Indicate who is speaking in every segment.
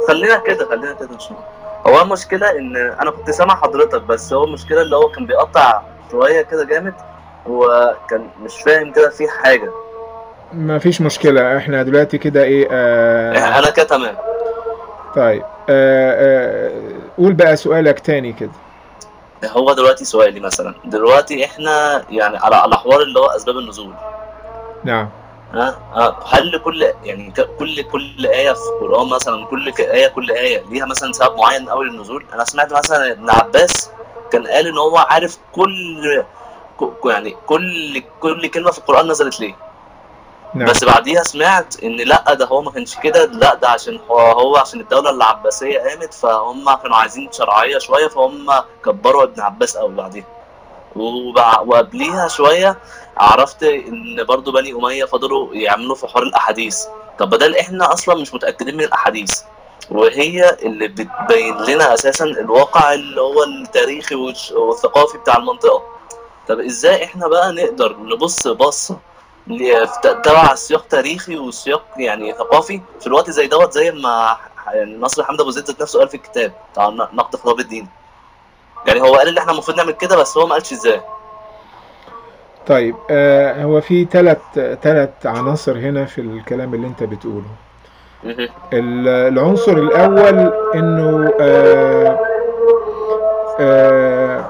Speaker 1: خلينا كده خلينا كده شوية هو المشكلة إن أنا كنت سامع حضرتك بس هو المشكلة اللي هو كان بيقطع شوية كده جامد وكان مش فاهم كده في حاجة
Speaker 2: ما فيش مشكلة احنا دلوقتي كده ايه آه
Speaker 1: أنا كده تمام
Speaker 2: طيب آه آه قول بقى سؤالك تاني كده
Speaker 1: هو دلوقتي سؤالي مثلا دلوقتي إحنا يعني على على حوار اللي هو أسباب النزول
Speaker 2: نعم
Speaker 1: ها ها، هل كل يعني ك- كل كل آية في القرآن مثلا كل ك- آية كل آية ليها مثلا سبب معين أوي للنزول؟ أنا سمعت مثلا ابن عباس كان قال إن هو عارف كل ك- يعني كل كل كلمة في القرآن نزلت ليه؟
Speaker 2: نعم
Speaker 1: بس بعديها سمعت ان لا ده هو ما كانش كده لا ده عشان هو, هو عشان الدوله العباسيه قامت فهم كانوا عايزين شرعيه شويه فهم كبروا ابن عباس قوي بعديها وبع- وقبليها شويه عرفت ان برضو بني اميه فضلوا يعملوا في حوار الاحاديث طب بدل احنا اصلا مش متاكدين من الاحاديث وهي اللي بتبين لنا اساسا الواقع اللي هو التاريخي والش- والثقافي بتاع المنطقه طب ازاي احنا بقى نقدر نبص بصه ل- تبع سياق تاريخي وسياق يعني ثقافي في الوقت زي دوت زي ما يعني نصر حمد ابو زيد ذات نفسه قال في الكتاب بتاع نقد خطاب الدين يعني هو قال ان احنا المفروض نعمل كده بس هو ما قالش ازاي
Speaker 2: طيب آه هو في ثلاث ثلاث عناصر هنا في الكلام اللي انت بتقوله
Speaker 1: مهم.
Speaker 2: ال- العنصر الأول إنه آه آه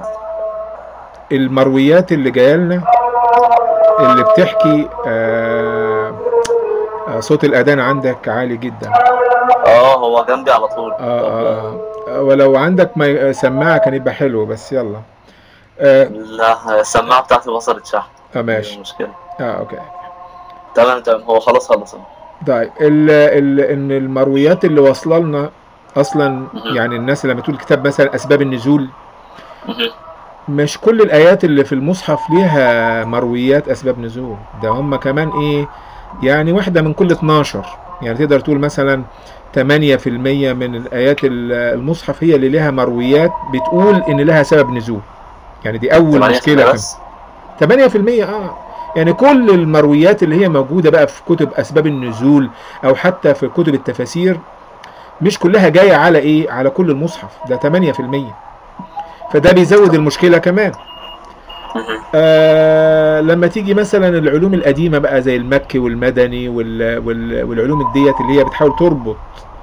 Speaker 2: المرويات اللي جاية لنا اللي بتحكي آه آه، صوت الأذان عندك عالي جدا
Speaker 1: اه هو جنبي على طول
Speaker 2: آه آه آه ولو عندك ما سماعة كان يبقى حلو بس يلا آه
Speaker 1: لا السماعه بتاعتي وصلت شحن
Speaker 2: آه، ماشي
Speaker 1: المشكله
Speaker 2: اه اوكي
Speaker 1: تمام تمام هو خلاص خلص
Speaker 2: طيب ال ال ان المرويات اللي واصله لنا اصلا
Speaker 1: مهم.
Speaker 2: يعني الناس لما تقول كتاب مثلا اسباب النزول
Speaker 1: مهم.
Speaker 2: مش كل الآيات اللي في المصحف ليها مرويات أسباب نزول ده هم كمان إيه يعني واحدة من كل 12 يعني تقدر تقول مثلا 8% من الآيات ال- المصحف هي اللي لها مرويات بتقول إن لها سبب نزول يعني دي أول
Speaker 1: 8%
Speaker 2: مشكلة
Speaker 1: بس
Speaker 2: 8% اه يعني كل المرويات اللي هي موجودة بقى في كتب أسباب النزول أو حتى في كتب التفاسير مش كلها جاية على إيه على كل المصحف ده 8% فده بيزود المشكلة كمان
Speaker 1: مهم.
Speaker 2: آه لما تيجي مثلا العلوم القديمة بقى زي المكي والمدني وال وال والعلوم ديت اللي هي بتحاول تربط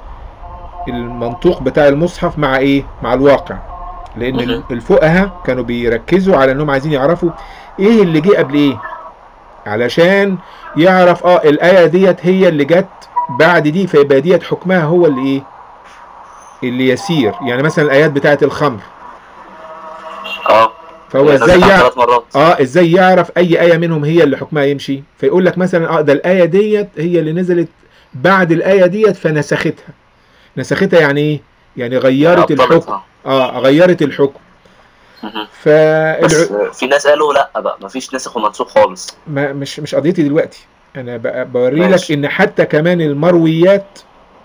Speaker 2: المنطوق بتاع المصحف مع ايه مع الواقع لان
Speaker 1: مهم.
Speaker 2: الفقهاء كانوا بيركزوا على انهم عايزين يعرفوا ايه اللي جه قبل ايه علشان يعرف اه الايه ديت هي اللي جت بعد دي فيبقى ديت حكمها هو اللي ايه اللي يسير يعني مثلا الايات بتاعت الخمر
Speaker 1: اه
Speaker 2: فهو
Speaker 1: هي
Speaker 2: ازاي
Speaker 1: نزلت
Speaker 2: يعرف
Speaker 1: ثلاث مرات
Speaker 2: اه ازاي يعرف اي ايه منهم هي اللي حكمها يمشي فيقول لك مثلا اه ده الايه ديت هي اللي نزلت بعد الايه ديت فنسختها نسختها يعني ايه يعني غيرت الحكم
Speaker 1: أبطلتها.
Speaker 2: اه غيرت الحكم
Speaker 1: مهم.
Speaker 2: فالع...
Speaker 1: بس في ناس قالوا لا بقى مفيش نسخ ومنسوخ خالص
Speaker 2: ما مش مش قضيتي دلوقتي انا بقى بوري لك
Speaker 1: ماشي.
Speaker 2: ان حتى كمان المرويات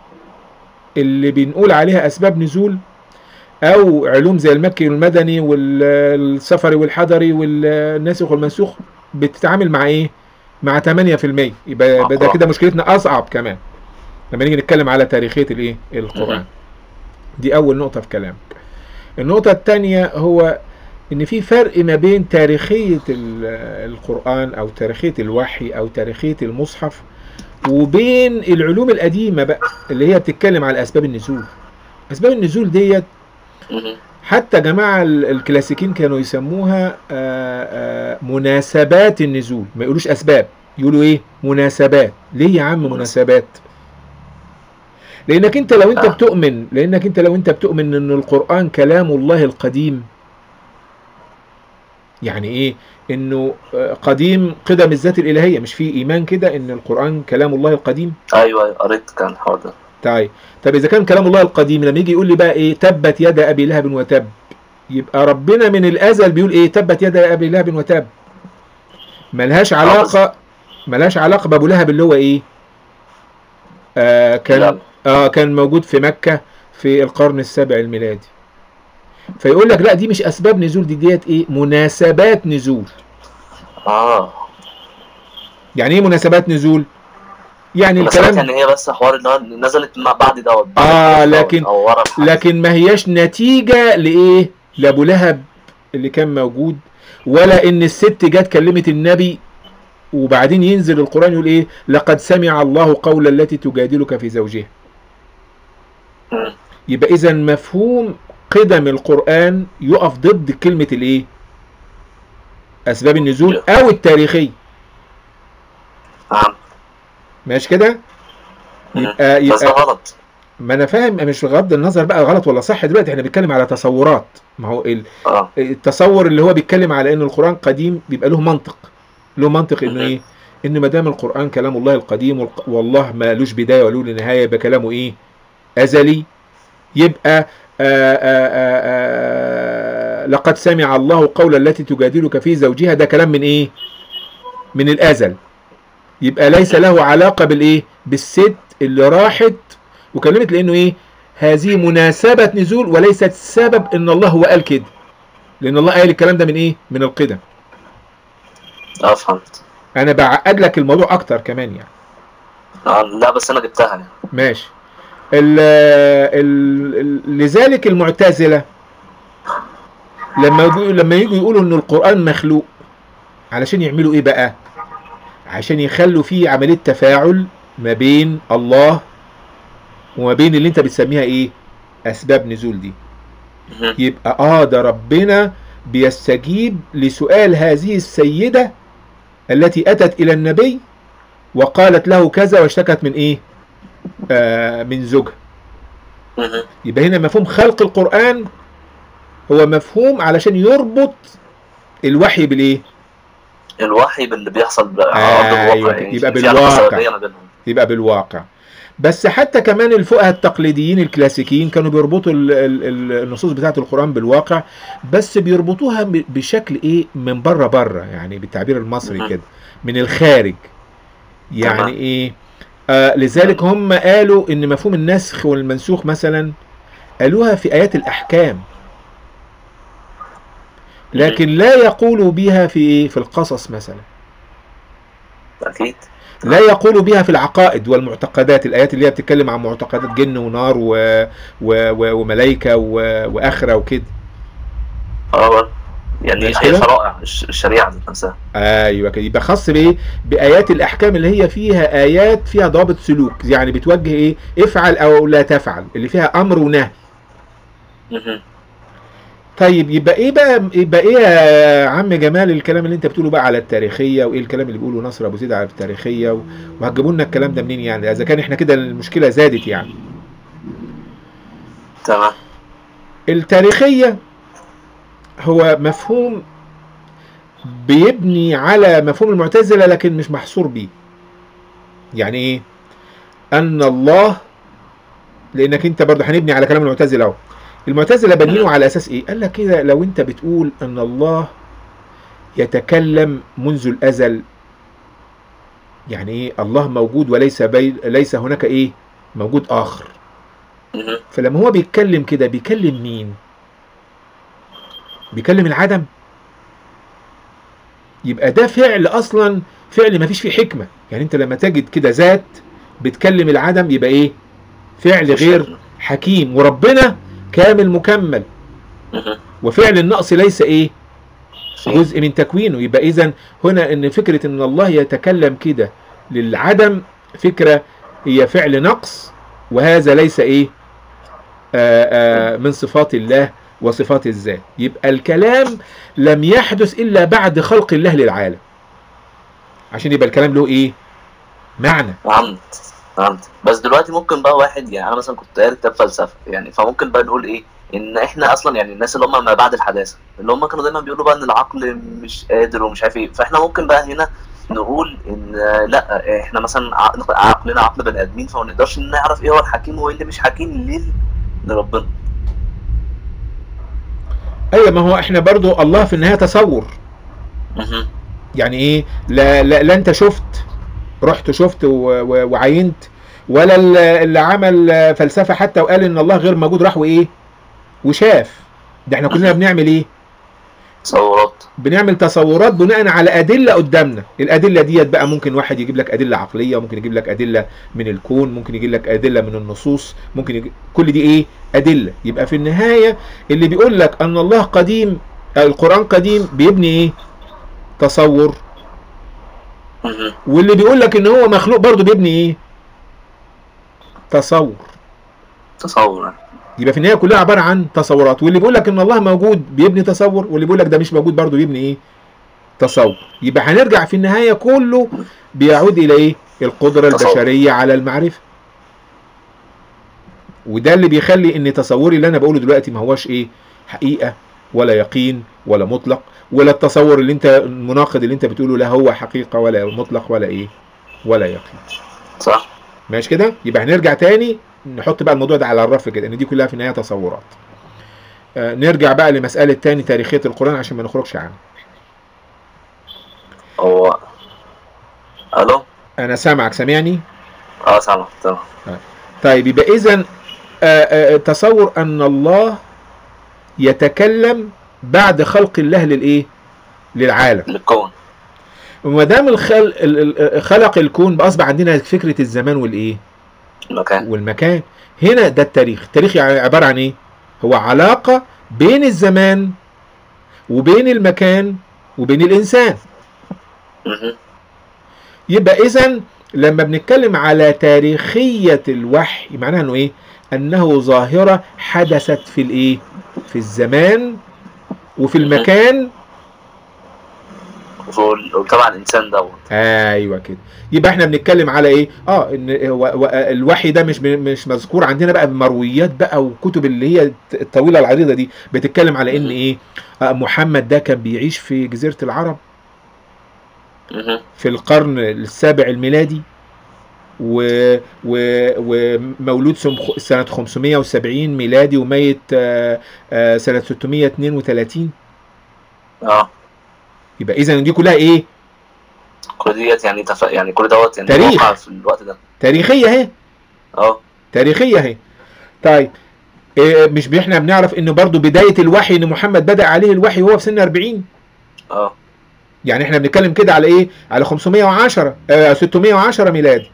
Speaker 2: اللي بنقول عليها اسباب نزول او علوم زي المكي والمدني والسفري والحضري والناسخ والمنسوخ بتتعامل مع ايه مع 8% يبقى
Speaker 1: مع
Speaker 2: يبقى ده
Speaker 1: القرآن.
Speaker 2: كده مشكلتنا اصعب كمان لما نيجي نتكلم على تاريخيه الايه القران
Speaker 1: مهم.
Speaker 2: دي اول نقطه في كلامك النقطه الثانيه هو ان في فرق ما بين تاريخيه ال- القران او تاريخيه الوحي او تاريخيه المصحف وبين العلوم القديمه بقى اللي هي بتتكلم على اسباب النزول اسباب النزول ديت
Speaker 1: مهم.
Speaker 2: حتى جماعة ال- الكلاسيكيين كانوا يسموها آه، آه، مناسبات النزول ما يقولوش أسباب يقولوا إيه مناسبات ليه يا عم مناسبات لأنك أنت لو أنت
Speaker 1: آه.
Speaker 2: بتؤمن لأنك أنت لو أنت بتؤمن إن القرآن كلام الله القديم يعني إيه إنه آه، قديم قدم الذات الإلهية مش في إيمان كده إن القرآن كلام الله القديم
Speaker 1: ايوه أيوة، قريت كان الحوار ده
Speaker 2: طيب طب اذا كان كلام الله القديم لما يجي يقول لي بقى ايه تبت يد ابي لهب وتب يبقى ربنا من الازل بيقول ايه تبت يد ابي لهب وتب ملهاش علاقه ملهاش علاقه بابو لهب اللي هو ايه آه كان
Speaker 1: لا.
Speaker 2: اه كان موجود في مكه في القرن السابع الميلادي فيقول لك لا دي مش اسباب نزول دي ديت ايه مناسبات نزول
Speaker 1: اه
Speaker 2: يعني ايه مناسبات نزول يعني
Speaker 1: بس أنا
Speaker 2: الكلام
Speaker 1: كان هي بس حوار ان هو نزلت مع بعد دوت بعد
Speaker 2: آه،
Speaker 1: الحدث دوت،
Speaker 2: لكن-
Speaker 1: او ورا الحدث.
Speaker 2: لكن ما هياش نتيجة لإيه لأبو لهب اللي كان موجود ولا إن الست جت كلمت النبي وبعدين ينزل القرآن يقول إيه لقد سمع الله قول التي تجادلك في زوجها
Speaker 1: مم.
Speaker 2: يبقى إذا مفهوم قدم القرآن يقف ضد كلمة الإيه أسباب النزول أو التاريخية
Speaker 1: نعم
Speaker 2: ماشي كده
Speaker 1: مم.
Speaker 2: يبقى
Speaker 1: بس ده
Speaker 2: يبقى
Speaker 1: غلط
Speaker 2: ما انا فاهم مش بغض النظر بقى غلط ولا صح دلوقتي احنا بنتكلم على تصورات ما هو ال-
Speaker 1: اه
Speaker 2: التصور اللي هو بيتكلم على ان القرآن قديم بيبقى له منطق له منطق انه
Speaker 1: مهم.
Speaker 2: ايه ان ما دام القرآن كلام الله القديم والق- والله ما لوش بداية وله نهاية يبقى كلامه ايه ازلي يبقى آآ آآ آآ لقد سمع الله قول التي تجادلك في زوجها ده كلام من ايه من الازل يبقى ليس له علاقة بالايه بالست اللي راحت وكلمت لانه ايه هذه مناسبة نزول وليست سبب ان الله هو قال كده لان الله قال الكلام ده من ايه من القدم
Speaker 1: اه فهمت
Speaker 2: انا بعقد لك الموضوع اكتر كمان يعني
Speaker 1: آه لا بس انا جبتها يعني
Speaker 2: ماشي ال ال ال لذلك المعتزلة لما يجوا لما يجوا يقولوا ان القرآن مخلوق علشان يعملوا ايه بقى عشان يخلوا فيه عملية تفاعل ما بين الله وما بين اللي انت بتسميها ايه اسباب نزول دي
Speaker 1: مهم.
Speaker 2: يبقى اه ده ربنا بيستجيب لسؤال هذه السيدة التي أتت إلى النبي وقالت له كذا واشتكت من إيه آه من زوجها
Speaker 1: مهم.
Speaker 2: يبقى هنا مفهوم خلق القرآن هو مفهوم علشان يربط الوحي بالإيه
Speaker 1: الوحي باللي بيحصل بقى على ارض
Speaker 2: أيوة
Speaker 1: الواقع
Speaker 2: كده.
Speaker 1: يعني
Speaker 2: يبقى
Speaker 1: في علاقة
Speaker 2: بالواقع.
Speaker 1: سببية ما بينهم
Speaker 2: يبقى بالواقع بس حتى كمان الفقهاء التقليديين الكلاسيكيين كانوا بيربطوا ال- ال- ال- النصوص بتاعة القرآن بالواقع بس بيربطوها ب- بشكل ايه من بره بره يعني بالتعبير المصري
Speaker 1: مهم.
Speaker 2: كده من الخارج يعني
Speaker 1: تمام.
Speaker 2: ايه آه لذلك هم قالوا ان مفهوم النسخ والمنسوخ مثلا قالوها في ايات الاحكام لكن لا يقولوا بها في ايه في القصص مثلا
Speaker 1: اكيد
Speaker 2: لا يقول بها في العقائد والمعتقدات الآيات اللي هي بتتكلم عن معتقدات جن ونار و... و... و... وملائكة و... وآخرة وكده
Speaker 1: اه يعني
Speaker 2: ماشي
Speaker 1: هي
Speaker 2: كده؟
Speaker 1: شرائع الش- الشريعة ذات نفسها
Speaker 2: أيوة كده يبقى خاص بإيه بآيات الأحكام اللي هي فيها آيات فيها ضابط سلوك يعني بتوجه إيه افعل أو لا تفعل اللي فيها أمر ونهي
Speaker 1: مهم.
Speaker 2: طيب يبقى ايه بقى يبقى ايه يا عم جمال الكلام اللي انت بتقوله بقى على التاريخيه وايه الكلام اللي بيقوله نصر ابو زيد على التاريخيه و- وهتجيبوا لنا الكلام ده منين يعني اذا كان احنا كده المشكله زادت يعني
Speaker 1: تمام
Speaker 2: التاريخية هو مفهوم بيبني على مفهوم المعتزلة لكن مش محصور بيه يعني ايه ان الله لانك انت برضه هنبني على كلام المعتزلة اهو المعتزلة بنينه على اساس ايه قال لك كده لو انت بتقول ان الله يتكلم منذ الازل يعني ايه الله موجود وليس بي ليس هناك ايه موجود اخر
Speaker 1: مهم.
Speaker 2: فلما هو بيتكلم كده بيكلم مين بيكلم العدم يبقى ده فعل اصلا فعل ما فيش فيه حكمة يعني انت لما تجد كده ذات بتكلم العدم يبقى ايه فعل غير حكيم وربنا كامل مكمل
Speaker 1: مهم.
Speaker 2: وفعل النقص ليس ايه
Speaker 1: في-
Speaker 2: جزء من تكوينه يبقى اذا هنا ان فكرة ان الله يتكلم كده للعدم فكرة هي فعل نقص وهذا ليس ايه آآ آآ من صفات الله وصفات الذات يبقى الكلام لم يحدث الا بعد خلق الله للعالم عشان يبقى الكلام له ايه معنى
Speaker 1: فهمت فهمت بس دلوقتي ممكن بقى واحد يعني انا مثلا كنت قاري كتاب فلسفه يعني فممكن بقى نقول ايه ان احنا اصلا يعني الناس اللي هم ما بعد الحداثه اللي هم كانوا دايما بيقولوا بقى ان العقل مش قادر ومش عارف ايه فاحنا ممكن بقى هنا نقول ان آه، لا احنا مثلا عقل- عقلنا عقل بني ادمين فما نقدرش نعرف ايه هو الحكيم وايه اللي مش حكيم ليه لربنا
Speaker 2: ايوه ما هو احنا برضو الله في النهايه تصور
Speaker 1: مهم.
Speaker 2: يعني ايه لا, لا, لا انت شفت رحت شفت و- و- وعينت ولا ال- اللي عمل فلسفه حتى وقال ان الله غير موجود راح وايه وشاف ده احنا كلنا بنعمل ايه
Speaker 1: تصورات
Speaker 2: بنعمل تصورات بناء على ادله قدامنا الادله ديت بقى ممكن واحد يجيب لك ادله عقليه ممكن يجيب لك ادله من الكون ممكن يجيب لك ادله من النصوص ممكن يجيب كل دي ايه ادله يبقى في النهايه اللي بيقول لك ان الله قديم آه، القران قديم بيبني ايه تصور
Speaker 1: مهم.
Speaker 2: واللي بيقول لك ان هو مخلوق برضه بيبني ايه تصور
Speaker 1: تصور
Speaker 2: يبقى في النهايه كلها عباره عن تصورات واللي بيقول لك ان الله موجود بيبني تصور واللي بيقول لك ده مش موجود برضه بيبني ايه تصور يبقى هنرجع في النهايه كله بيعود الى ايه القدره
Speaker 1: تصور.
Speaker 2: البشريه على المعرفه وده اللي بيخلي ان تصوري اللي انا بقوله دلوقتي ما هوش ايه حقيقه ولا يقين ولا مطلق ولا التصور اللي انت المناقض اللي انت بتقوله لا هو حقيقه ولا مطلق ولا ايه ولا يقين
Speaker 1: صح
Speaker 2: ماشي كده يبقى هنرجع تاني نحط بقى الموضوع ده على الرف كده ان دي كلها في النهايه تصورات آه نرجع بقى لمساله تاني تاريخيه القران عشان ما نخرجش عنها
Speaker 1: هو الو
Speaker 2: انا سامعك سامعني
Speaker 1: اه سامع تمام
Speaker 2: طيب يبقى اذا تصور ان الله يتكلم بعد خلق الله للايه للعالم
Speaker 1: للكون
Speaker 2: وما دام الخل... ال- ال- خلق الكون بقى اصبح عندنا فكره الزمان والايه
Speaker 1: المكان
Speaker 2: والمكان هنا ده التاريخ التاريخ يعني عبارة عن ايه هو علاقة بين الزمان وبين المكان وبين الانسان
Speaker 1: مهم.
Speaker 2: يبقى اذا لما بنتكلم على تاريخية الوحي معناها انه ايه انه ظاهرة حدثت في الايه في الزمان وفي المكان
Speaker 1: وفوق- وطبعا الانسان دوت
Speaker 2: ايوه كده يبقى احنا بنتكلم على ايه اه ان هو- هو الوحي ده مش مش مذكور عندنا بقى بمرويات بقى وكتب اللي هي الطويله العريضه دي بتتكلم على ان ايه آه محمد ده كان بيعيش في جزيره العرب
Speaker 1: مهم.
Speaker 2: في القرن السابع الميلادي و... و... ومولود سم- سنة 570 ميلادي وميت آه، آه، سنة 632
Speaker 1: اه
Speaker 2: يبقى إذا دي كلها إيه؟
Speaker 1: كل ديت يعني تف... يعني كل دوت يعني
Speaker 2: تاريخ.
Speaker 1: وقع في الوقت ده
Speaker 2: تاريخية أهي
Speaker 1: اه
Speaker 2: تاريخية اهي طيب إيه مش ب- احنا بنعرف ان برضو بداية الوحي ان محمد بدأ عليه الوحي وهو في سن 40
Speaker 1: اه
Speaker 2: يعني احنا بنتكلم كده على ايه على 510 آه 610 ميلادي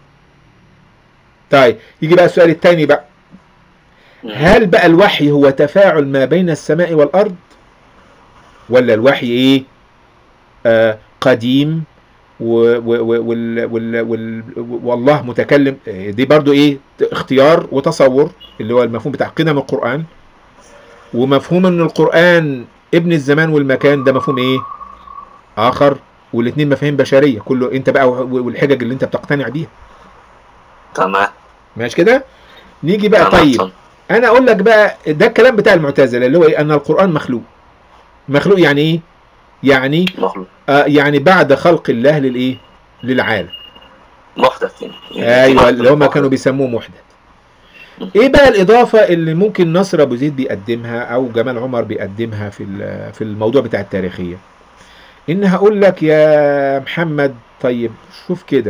Speaker 2: طيب يجي بقى السؤال الثاني بقى
Speaker 1: مهم.
Speaker 2: هل بقى الوحي هو تفاعل ما بين السماء والارض ولا الوحي ايه آه قديم و و و وال وال وال والله متكلم آه، دي برضو ايه اختيار وتصور اللي هو المفهوم بتاع قدم القرآن ومفهوم ان القرآن ابن الزمان والمكان ده مفهوم ايه اخر والاثنين مفاهيم بشرية كله انت بقى والحجج اللي انت بتقتنع بيها
Speaker 1: تمام
Speaker 2: ماشي كده نيجي بقى
Speaker 1: تمام،
Speaker 2: طيب
Speaker 1: اتفضل.
Speaker 2: انا اقول لك بقى ده الكلام بتاع المعتزله اللي هو ايه ان القران مخلوق مخلوق يعني ايه يعني
Speaker 1: مخلوق
Speaker 2: آه يعني بعد خلق الله للايه للعالم
Speaker 1: محدث يعني
Speaker 2: ايوه
Speaker 1: محدث.
Speaker 2: اللي هم كانوا بيسموه محدث ايه بقى الاضافه اللي ممكن نصر ابو زيد بيقدمها او جمال عمر بيقدمها في ال- في الموضوع بتاع التاريخيه ان هقول لك يا محمد طيب شوف كده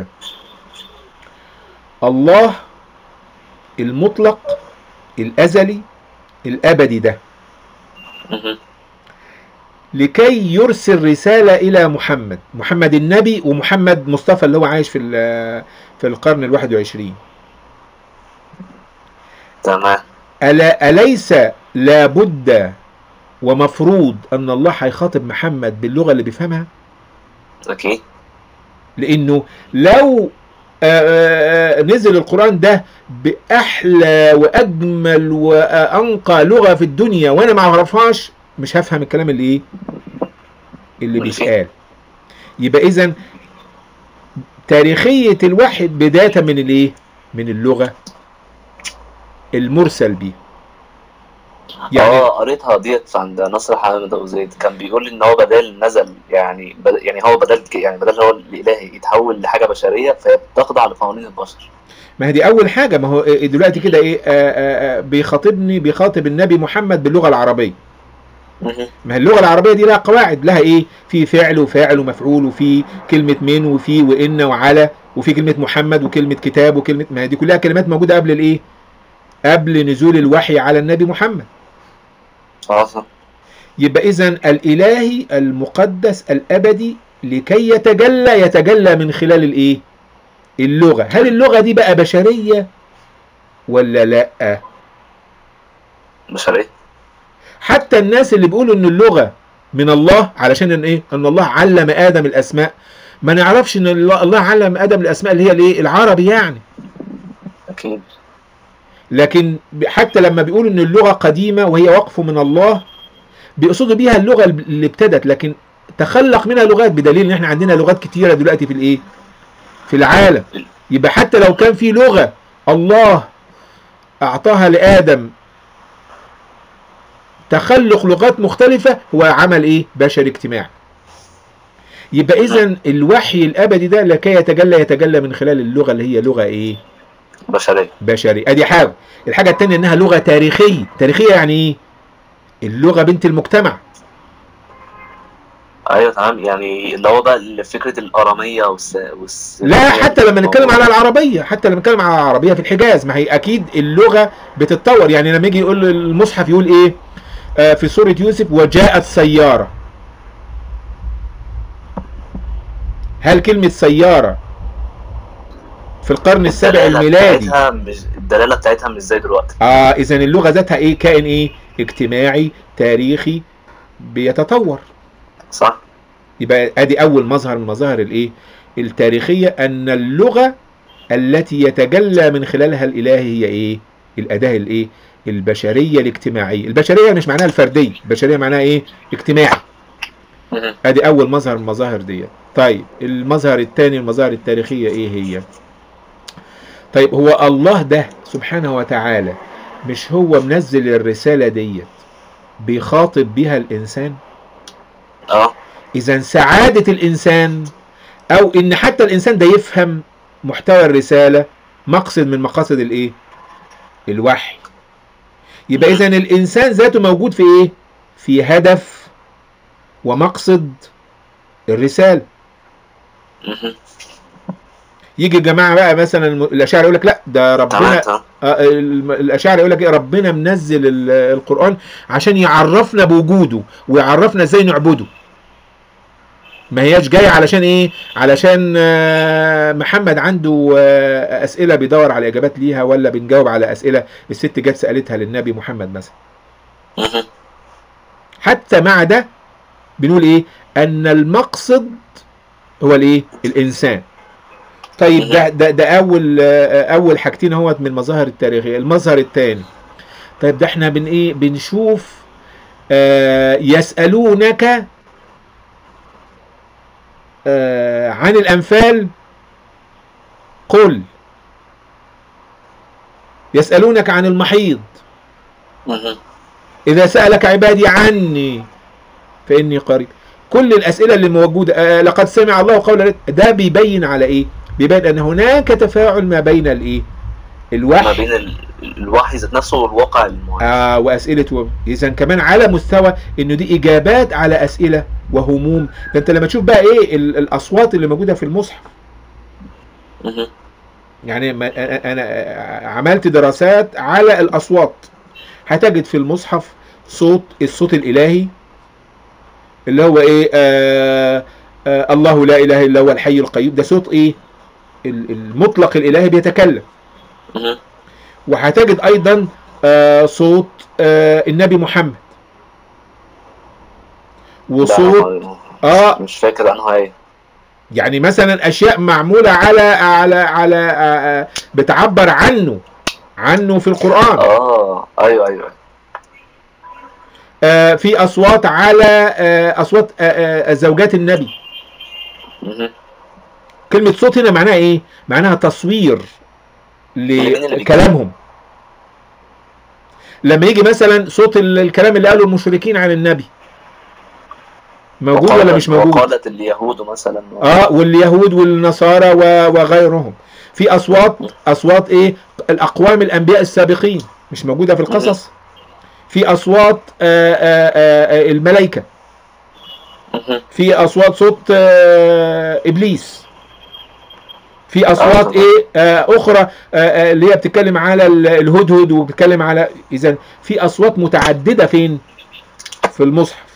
Speaker 2: الله المطلق الازلي الابدي ده
Speaker 1: مهم.
Speaker 2: لكي يرسل رسالة إلى محمد محمد النبي ومحمد مصطفى اللي هو عايش في ال- في القرن الواحد وعشرين
Speaker 1: تمام
Speaker 2: ألا أليس لابد ومفروض أن الله هيخاطب محمد باللغة اللي بيفهمها
Speaker 1: اكيد
Speaker 2: لأنه لو آه، آه، نزل القرآن ده بأحلى وأجمل وأنقى لغة في الدنيا وأنا ما أعرفهاش مش هفهم الكلام اللي إيه اللي
Speaker 1: ماشي.
Speaker 2: بيتقال يبقى إذا تاريخية الوحي بداية من الإيه؟ من اللغة المرسل بيه يعني
Speaker 1: اه قريتها ديت عند نصر حامد ابو زيد كان بيقول لي ان هو بدل نزل يعني بد... يعني هو بدل ك- يعني بدل هو الالهي يتحول لحاجه بشريه فهي بتخضع لقوانين البشر
Speaker 2: ما هي دي اول حاجه ما هو إيه دلوقتي كده ايه آه آه آه بيخاطبني بيخاطب النبي محمد باللغه العربيه
Speaker 1: مهم.
Speaker 2: ما هي اللغه العربيه دي لها قواعد لها ايه في فعل وفاعل ومفعول وفي كلمه من وفي وان وعلى وفي كلمه محمد وكلمه كتاب وكلمه ما هي دي كلها كلمات موجوده قبل الايه قبل نزول الوحي على النبي محمد
Speaker 1: اه صح.
Speaker 2: يبقى اذا الالهي المقدس الابدي لكي يتجلى يتجلى من خلال الايه اللغه هل اللغه دي بقى بشريه ولا لا
Speaker 1: بشرية
Speaker 2: حتى الناس اللي بيقولوا ان اللغه من الله علشان ان ايه ان الله علم ادم الاسماء ما نعرفش ان الله الله علم ادم الاسماء اللي هي الايه العربي يعني
Speaker 1: أكيد
Speaker 2: لكن حتى لما بيقولوا ان اللغه قديمه وهي وقف من الله بيقصدوا بيها اللغه اللي ابتدت لكن تخلق منها لغات بدليل ان احنا عندنا لغات كتيره دلوقتي في الايه في العالم يبقى حتى لو كان في لغه الله اعطاها لادم تخلق لغات مختلفه هو عمل ايه بشري اجتماعي يبقى اذا الوحي الابدي ده لكي يتجلى يتجلى من خلال اللغه اللي هي لغه ايه
Speaker 1: بشرية
Speaker 2: بشري ادي حاجه الحاجه الثانيه انها لغه تاريخيه تاريخيه يعني ايه اللغه بنت المجتمع
Speaker 1: أيوة تمام يعني اللي هو بقى اللي فكرة الأرامية والس... والس...
Speaker 2: لا حتى لما نتكلم على العربيه حتى لما نتكلم على العربيه في الحجاز ما هي اكيد اللغه بتتطور يعني لما يجي يقول المصحف يقول ايه آه في سوره يوسف وجاءت سياره هل كلمه سياره في القرن السابع
Speaker 1: الدلالة
Speaker 2: الميلادي
Speaker 1: بتاعتها مش الدلالة بتاعتها مش زي دلوقتي
Speaker 2: اه اذا اللغه ذاتها ايه كائن ايه اجتماعي تاريخي بيتطور
Speaker 1: صح؟
Speaker 2: يبقى ادي اول مظهر من مظاهر الايه التاريخيه ان اللغه التي يتجلى من خلالها الاله هي ايه الاداه الايه البشريه الاجتماعيه البشريه مش معناها الفرديه البشريه معناها ايه اجتماعي
Speaker 1: مهم.
Speaker 2: ادي اول مظهر من المظاهر دي طيب المظهر الثاني المظاهر التاريخيه ايه هي طيب هو الله ده سبحانه وتعالى مش هو منزل الرساله ديت بيخاطب بيها الانسان
Speaker 1: اه
Speaker 2: اذا سعاده الانسان او ان حتى الانسان ده يفهم محتوى الرساله مقصد من مقاصد الايه الوحي يبقى اذا الانسان ذاته موجود في ايه في هدف ومقصد الرساله
Speaker 1: مهم.
Speaker 2: يجي الجماعه بقى مثلا الم- الاشاعره يقول لك لا ده
Speaker 1: تمام
Speaker 2: ربنا
Speaker 1: تمام
Speaker 2: آه، الم- الاشاعره يقول لك ايه ربنا منزل ال- القران عشان يعرفنا بوجوده ويعرفنا ازاي نعبده ما هياش جايه علشان ايه علشان آه، محمد عنده آه، اسئله بيدور على اجابات ليها ولا بنجاوب على اسئله الست جت سالتها للنبي محمد مثلا
Speaker 1: مهم.
Speaker 2: حتى مع ده بنقول ايه ان المقصد هو الايه الانسان طيب ده ده ده اول آه، اول حاجتين اهوت من المظاهر التاريخيه المظهر الثاني طيب ده احنا بن ايه بنشوف آه يسالونك آه عن الانفال قل يسالونك عن المحيض
Speaker 1: مهم.
Speaker 2: إذا سألك عبادي عني فإني قريب كل الأسئلة اللي موجودة آه لقد سمع الله قول ده بيبين على إيه؟ بيبين أن هناك تفاعل ما بين الإيه؟
Speaker 1: ما
Speaker 2: الوحي
Speaker 1: بين ال... الوحي ذات نفسه والواقع المعين
Speaker 2: آه وأسئلة و... إذا كمان على مستوى إنه دي إجابات على أسئلة وهموم ده أنت لما تشوف بقى إيه ال- الأصوات اللي موجودة في المصحف
Speaker 1: مهم.
Speaker 2: يعني ما أنا- أنا عملت دراسات على الأصوات هتجد في المصحف صوت الصوت الإلهي اللي هو إيه آه آه الله لا إله إلا هو الحي القيوم ده صوت إيه ال- المطلق الإلهي بيتكلم
Speaker 1: مهم.
Speaker 2: وهتجد أيضا آه صوت آه النبي محمد وصوت
Speaker 1: لا،
Speaker 2: اه
Speaker 1: مش فاكر انه ايه
Speaker 2: يعني مثلا اشياء معموله على على على آه، آه، بتعبر عنه عنه في القران
Speaker 1: اه ايوه ايوه
Speaker 2: آه، في اصوات على آه، اصوات آه، آه، زوجات النبي
Speaker 1: مهم.
Speaker 2: كلمه صوت هنا معناها ايه معناها تصوير
Speaker 1: مين اللي بيتكلم؟
Speaker 2: لكلامهم لما يجي مثلا صوت ال- الكلام اللي قاله المشركين عن النبي موجود ولا
Speaker 1: وقالت-
Speaker 2: مش موجود
Speaker 1: وقالت اليهود مثلا
Speaker 2: اه واليهود والنصارى و- وغيرهم في اصوات اصوات ايه الاقوام الانبياء السابقين مش موجوده في القصص في اصوات آه، آه، آه، الملائكه
Speaker 1: مهم.
Speaker 2: في اصوات صوت آه، ابليس في اصوات
Speaker 1: طبعا.
Speaker 2: ايه آه، اخرى آه، آه، اللي هي بتتكلم على ال- الهدهد وبتتكلم على اذا في اصوات متعدده فين في المصحف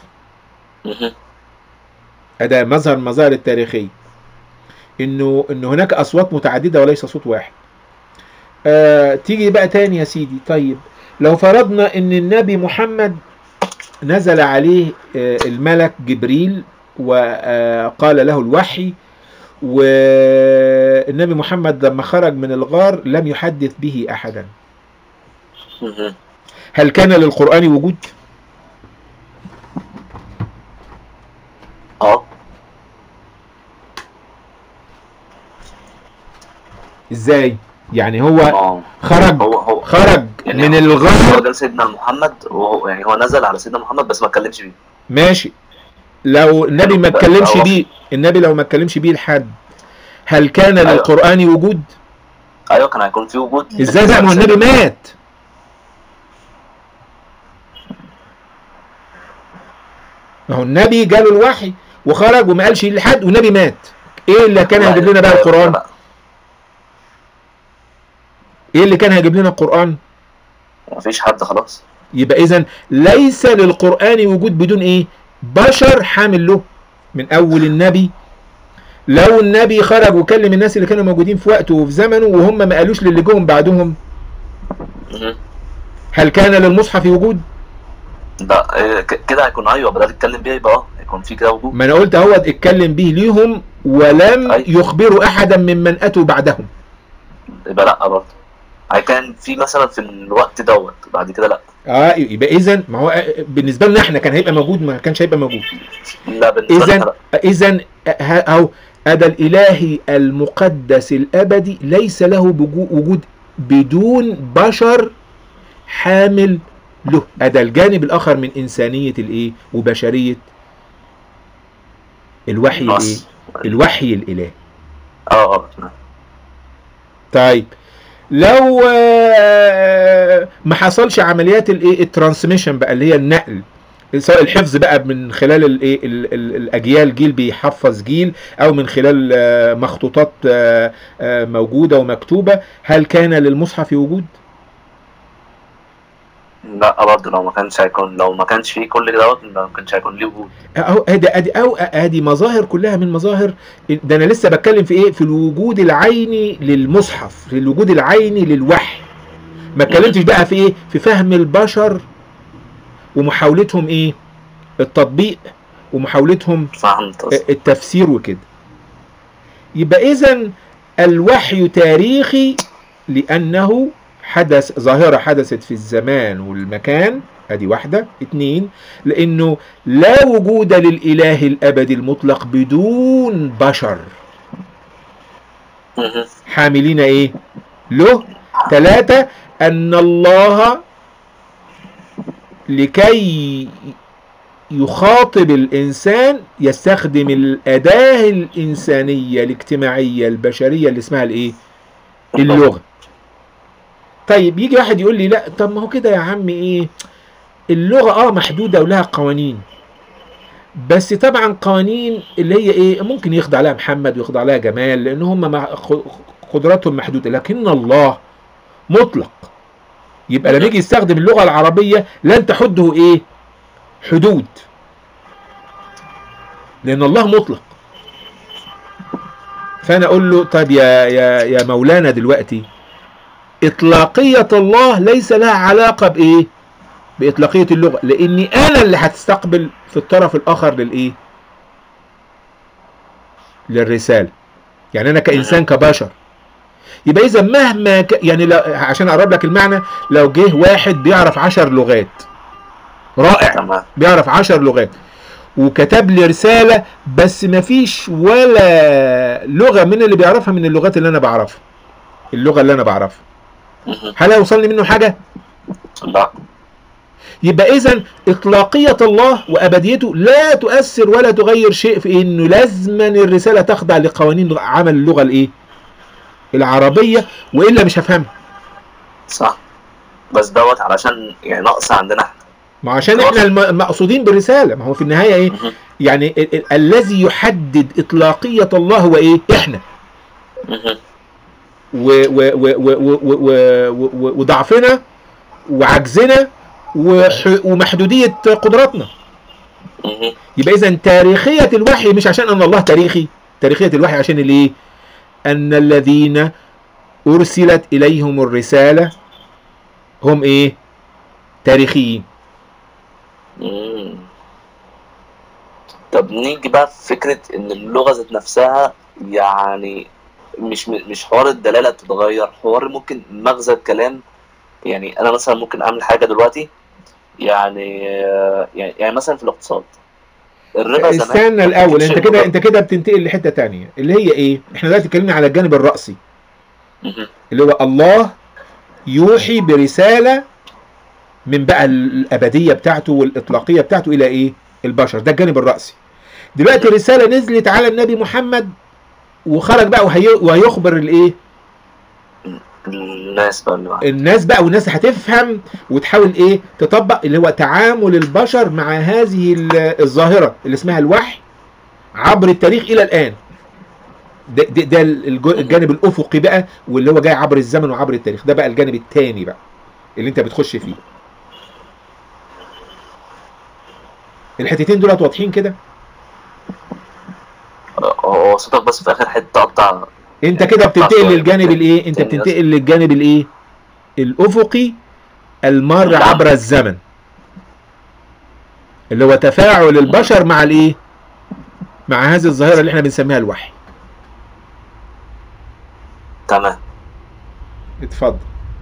Speaker 1: مهم.
Speaker 2: ده مظهر من المظاهر التاريخية انه ان هناك اصوات متعددة وليس صوت واحد آه تيجي بقى تاني يا سيدي طيب لو فرضنا ان النبي محمد نزل عليه آه الملك جبريل وقال له الوحي والنبي محمد لما خرج من الغار لم يحدث به احدا
Speaker 1: مهم.
Speaker 2: هل كان للقرآن وجود؟
Speaker 1: اه
Speaker 2: ازاي؟ يعني هو
Speaker 1: اه
Speaker 2: خرج
Speaker 1: هو هو
Speaker 2: خرج
Speaker 1: يعني
Speaker 2: من
Speaker 1: هو- هو
Speaker 2: الغار
Speaker 1: جال سيدنا محمد وهو يعني هو نزل على سيدنا محمد بس ما اتكلمش بيه
Speaker 2: ماشي لو النبي ما
Speaker 1: بقى-
Speaker 2: اتكلمش
Speaker 1: هو-
Speaker 2: بيه النبي لو ما اتكلمش بيه لحد هل كان
Speaker 1: أيوة.
Speaker 2: للقرآن وجود؟
Speaker 1: ايوه كان هيكون في وجود
Speaker 2: ازاي بقى ما هو النبي مات ما هو النبي جاله الوحي وخرج وما قالش لحد والنبي مات ايه اللي كان هيجيب لنا بقى القرآن؟ ايه اللي كان هيجيب لنا القرآن؟
Speaker 1: مفيش حد خلاص
Speaker 2: يبقى اذا ليس للقرآن وجود بدون ايه بشر حامل له من اول النبي لو النبي خرج وكلم الناس اللي كانوا موجودين في وقته وفي زمنه وهم ما قالوش للي جم بعدهم
Speaker 1: مهم.
Speaker 2: هل كان للمصحف وجود
Speaker 1: ده إيه، ك- كده هيكون ايوه بدل يتكلم بيها يبقى اه هيكون في كده وجود
Speaker 2: ما انا قلت اهو اتكلم به ليهم ولم
Speaker 1: أي.
Speaker 2: يخبروا احدا ممن اتوا بعدهم
Speaker 1: يبقى لا برضه هي كان في مثلا في الوقت دوت بعد كده لا
Speaker 2: اه يبقى اذا ما هو آه، بالنسبه لنا احنا كان هيبقى موجود ما كانش هيبقى موجود
Speaker 1: لا بالنسبه لنا
Speaker 2: اذا
Speaker 1: لا
Speaker 2: اذا اهو هذا الالهي المقدس الابدي ليس له بجو- وجود بدون بشر حامل له هذا الجانب الاخر من انسانيه الايه وبشريه الوحي الايه
Speaker 1: النص.
Speaker 2: الوحي الالهي
Speaker 1: اه اه نعم.
Speaker 2: طيب لو آه، ما حصلش عمليات الايه الترانسميشن بقى اللي هي النقل سواء الحفظ بقى من خلال الايه ال- ال- الاجيال جيل بيحفظ جيل او من خلال آه، مخطوطات آه، آه، موجوده ومكتوبه هل كان للمصحف وجود؟
Speaker 1: لا برضه لو ما كانش هيكون لو ما كانش فيه كل دوت ما كانش هيكون ليه وجود
Speaker 2: اهو ادي ادي او ادي مظاهر كلها من مظاهر ده انا لسه بتكلم في ايه في الوجود العيني للمصحف في الوجود العيني للوحي ما اتكلمتش بقى في ايه في فهم البشر ومحاولتهم ايه التطبيق ومحاولتهم
Speaker 1: فهمت قصدك.
Speaker 2: التفسير وكده يبقى اذا الوحي تاريخي لانه حدث ظاهرة حدثت في الزمان والمكان ادي واحدة اتنين لانه لا وجود للاله الابدي المطلق بدون بشر
Speaker 1: مهم.
Speaker 2: حاملين ايه له ثلاثة ان الله لكي يخاطب الانسان يستخدم الاداة الانسانية الاجتماعية البشرية اللي اسمها الايه اللغة طيب يجي واحد يقول لي لا طب ما هو كده يا عم ايه اللغة اه محدودة ولها قوانين بس طبعا قوانين اللي هي ايه ممكن يخضع لها محمد ويخضع لها جمال لان هم مع- خ- قدراتهم محدودة لكن الله مطلق يبقى لما يجي يستخدم اللغة العربية لن تحده ايه حدود لان الله مطلق فانا اقول له طب يا يا يا مولانا دلوقتي اطلاقية الله ليس لها علاقة بايه باطلاقية اللغة لاني انا اللي هتستقبل في الطرف الاخر للايه للرسالة يعني انا كانسان كبشر يبقى اذا مهما ك... يعني لو... عشان اقرب لك المعنى لو جه واحد بيعرف عشر لغات رائع
Speaker 1: تمام
Speaker 2: بيعرف عشر لغات وكتب لي رسالة بس مفيش ولا لغة من اللي بيعرفها من اللغات اللي انا بعرفها اللغة اللي انا بعرفها
Speaker 1: مهم.
Speaker 2: هل هيوصلني منه حاجة
Speaker 1: لا
Speaker 2: يبقى اذا اطلاقية الله وابديته لا تؤثر ولا تغير شيء في انه لازما الرسالة تخضع لقوانين عمل اللغة الايه العربية والا مش هفهمها
Speaker 1: صح بس دوت علشان يعني نقص عندنا احنا
Speaker 2: ما عشان
Speaker 1: خلاص.
Speaker 2: احنا الم- المقصودين بالرسالة ما هو في النهاية ايه
Speaker 1: مهم.
Speaker 2: يعني ال- ال- الذي يحدد اطلاقية الله هو ايه احنا
Speaker 1: مهم.
Speaker 2: و- و- و- و- و- و- و- و- وضعفنا وعجزنا وح- ومحدودية قدراتنا
Speaker 1: مهم.
Speaker 2: يبقى اذا تاريخيه الوحي مش عشان ان الله تاريخي تاريخيه الوحي عشان الايه ان الذين ارسلت اليهم الرساله هم ايه تاريخيين
Speaker 1: مم. طب نيجي بقى في فكرة إن اللغة ذات نفسها يعني مش مش حوار الدلالة بتتغير حوار ممكن مغزى الكلام يعني أنا مثلا ممكن أعمل حاجة دلوقتي يعني آه، يعني يعني مثلا في الاقتصاد الربا زمان
Speaker 2: استنى
Speaker 1: كان
Speaker 2: الاول
Speaker 1: شيء
Speaker 2: انت كده
Speaker 1: مضر.
Speaker 2: انت كده بتنتقل لحته تانية اللي هي ايه احنا دلوقتي اتكلمنا على الجانب الرأسي
Speaker 1: مهم.
Speaker 2: اللي هو الله يوحي برسالة من بقى الأبدية بتاعته والإطلاقية بتاعته إلى إيه؟ البشر ده الجانب الرأسي دلوقتي رسالة نزلت على النبي محمد وخرج بقى وهي... وهيخبر الإيه؟
Speaker 1: الناس بقى اللي معاك
Speaker 2: الناس بقى والناس هتفهم وتحاول إيه؟ تطبق اللي هو تعامل البشر مع هذه ال- الظاهرة اللي اسمها الوحي عبر التاريخ إلى الآن ده, ده, ده الج- الجانب الأفقي بقى واللي هو جاي عبر الزمن وعبر التاريخ ده بقى الجانب التاني بقى اللي انت بتخش فيه الحتتين دولت واضحين كده
Speaker 1: هو صوتك بس في آخر حتة قطع
Speaker 2: انت كده بتنتقل
Speaker 1: شوية.
Speaker 2: للجانب الايه انت
Speaker 1: تاني
Speaker 2: بتنتقل للجانب الايه الافقي المار
Speaker 1: نعم.
Speaker 2: عبر الزمن اللي هو تفاعل البشر مع الايه مع هذه الظاهره اللي احنا بنسميها الوحي
Speaker 1: تمام
Speaker 2: اتفضل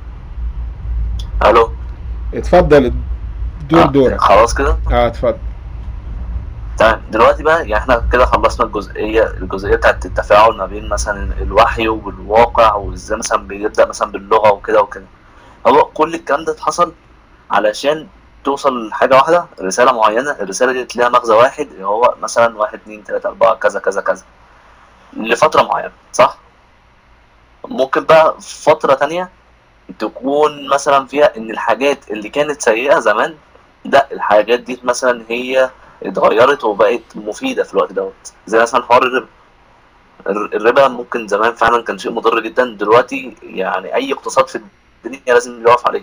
Speaker 1: ألو
Speaker 2: اتفضل دور
Speaker 1: آه،
Speaker 2: دورك
Speaker 1: خلاص كده
Speaker 2: اه اتفضل
Speaker 1: تمام دلوقتي بقى يعني احنا كده خلصنا الجزئيه الجزئيه بتاعت التفاعل ما بين مثلا الوحي والواقع وازاي مثلا بيبدا مثلا باللغه وكده وكده هو كل الكلام ده اتحصل علشان توصل لحاجه واحده رساله معينه الرساله دي ليها مغزى واحد اللي هو مثلا واحد اتنين تلاته اربعه كذا كذا كذا لفتره معينه صح ممكن بقى في فتره تانية تكون مثلا فيها ان الحاجات اللي كانت سيئه زمان لا الحاجات دي مثلا هي اتغيرت وبقت مفيده في الوقت دوت زي مثلا حوار الربا الر- الربا ممكن زمان فعلا كان شيء مضر جدا دلوقتي يعني اي اقتصاد في الدنيا لازم يقف عليه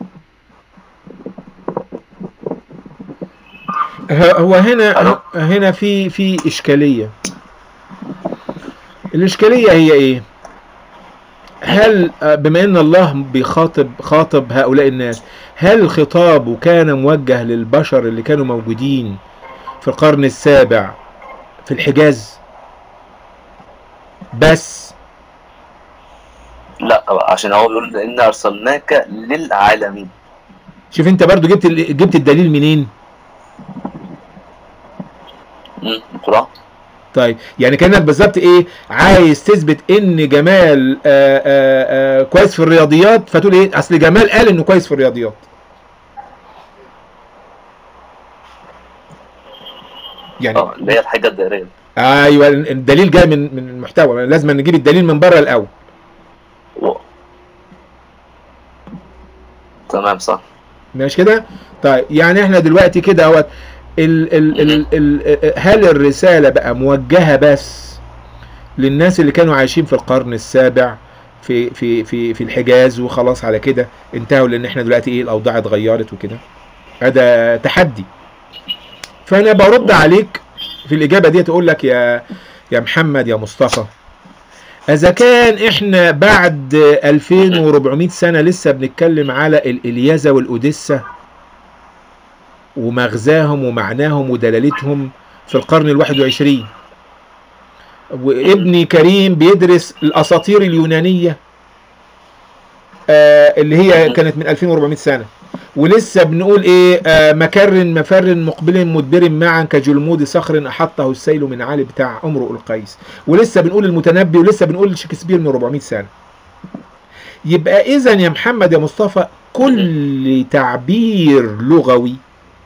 Speaker 2: ه- هو هنا
Speaker 1: ألو؟
Speaker 2: هنا في في اشكاليه الاشكاليه هي ايه هل آه، بما ان الله بيخاطب خاطب هؤلاء الناس هل خطابه كان موجه للبشر اللي كانوا موجودين في القرن السابع في الحجاز بس
Speaker 1: لا بقى عشان هو بيقول ان ارسلناك للعالمين
Speaker 2: شوف انت برضو جبت ال- جبت الدليل منين
Speaker 1: امم القران
Speaker 2: طيب يعني كانك بالظبط ايه عايز تثبت ان جمال آآ آآ كويس في الرياضيات فتقول ايه اصل جمال قال انه كويس في الرياضيات يعني
Speaker 1: اه اللي هي الحاجه الدائريه
Speaker 2: ايوه الدليل جاي من من المحتوى لازم نجيب الدليل من بره الاول
Speaker 1: و... تمام صح
Speaker 2: ماشي كده طيب يعني احنا دلوقتي كده اهوت ال ال ال ال هل الرساله بقى موجهه بس للناس اللي كانوا عايشين في القرن السابع في في في في الحجاز وخلاص على كده انتهوا لان احنا دلوقتي ايه الاوضاع اتغيرت وكده هذا تحدي فانا برد عليك في الاجابه دي اقول لك يا يا محمد يا مصطفى اذا كان احنا بعد 2400 سنه لسه بنتكلم على الالياذه والاوديسه ومغزاهم ومعناهم ودلالتهم في القرن الواحد وعشرين وابني كريم بيدرس الاساطير اليونانيه آه اللي هي كانت من 2400 سنه ولسه بنقول ايه آه مكر مفر مقبل مدبر معا كجلمود صخر احطه السيل من عالي بتاع امرؤ القيس ولسه بنقول المتنبي ولسه بنقول شكسبير من 400 سنه يبقى اذا يا محمد يا مصطفى كل تعبير لغوي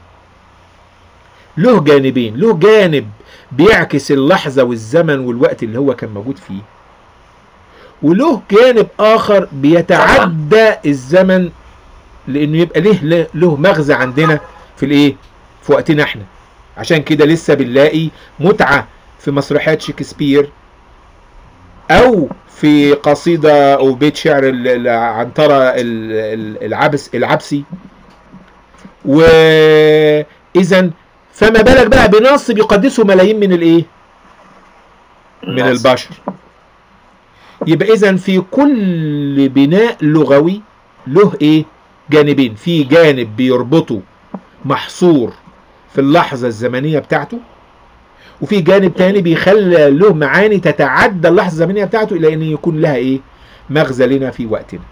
Speaker 2: له جانبين له جانب بيعكس اللحظة والزمن والوقت اللي هو كان موجود فيه وله جانب آخر بيتعدى الزمن لأنه يبقى له له مغزى عندنا في الإيه؟ في وقتنا إحنا عشان كده لسه بنلاقي متعة في مسرحيات شكسبير أو في قصيدة أو بيت شعر ال- العنترة ال- ال- العبس العبسي وإذا فما بالك بقى بنص بيقدسه ملايين من الايه من
Speaker 1: الناس.
Speaker 2: البشر يبقى اذا في كل بناء لغوي له ايه جانبين في جانب بيربطه محصور في اللحظة الزمنية بتاعته وفي جانب تاني بيخلي له معاني تتعدى اللحظة الزمنية بتاعته الى ان يكون لها ايه مغزى لنا في وقتنا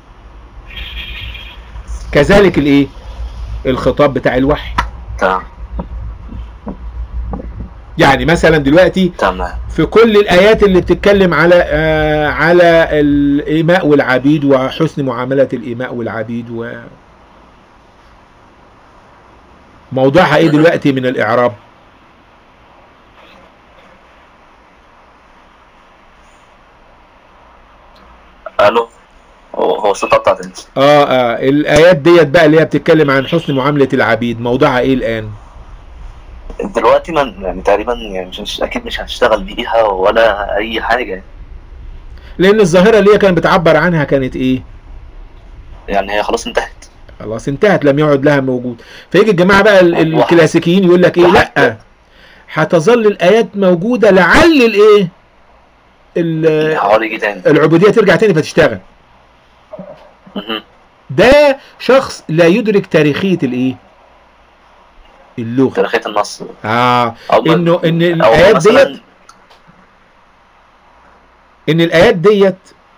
Speaker 2: كذلك الايه الخطاب بتاع الوحي
Speaker 1: تمام
Speaker 2: يعني مثلا دلوقتي
Speaker 1: تمام
Speaker 2: في كل الايات اللي بتتكلم على آه على الايماء والعبيد وحسن معامله الايماء والعبيد و موضوعها ايه دلوقتي من الاعراب
Speaker 1: الو هو هو الصوت قطع تاني
Speaker 2: اه اه الايات ديت بقى اللي هي بتتكلم عن حسن معامله العبيد موضوعها ايه الان
Speaker 1: دلوقتي ما يعني تقريبا يعني مش- مش اكيد مش هتشتغل بيها ولا اي حاجه
Speaker 2: لان الظاهره اللي هي كانت بتعبر عنها كانت ايه
Speaker 1: يعني هي خلاص انتهت
Speaker 2: خلاص انتهت لم يعد لها موجود فيجي الجماعه بقى ال-
Speaker 1: وح-
Speaker 2: الكلاسيكيين يقول لك ايه
Speaker 1: وحتى-
Speaker 2: لا هتظل الايات موجوده لعل الايه ال-
Speaker 1: الحوار يجي تاني
Speaker 2: العبوديه ترجع تاني فتشتغل
Speaker 1: مهم.
Speaker 2: ده شخص لا يدرك تاريخيه الايه اللغه
Speaker 1: تاريخية النص
Speaker 2: اه
Speaker 1: أو ما-
Speaker 2: انه ان
Speaker 1: أو
Speaker 2: الايات
Speaker 1: مثلاً
Speaker 2: ديت ان الايات ديت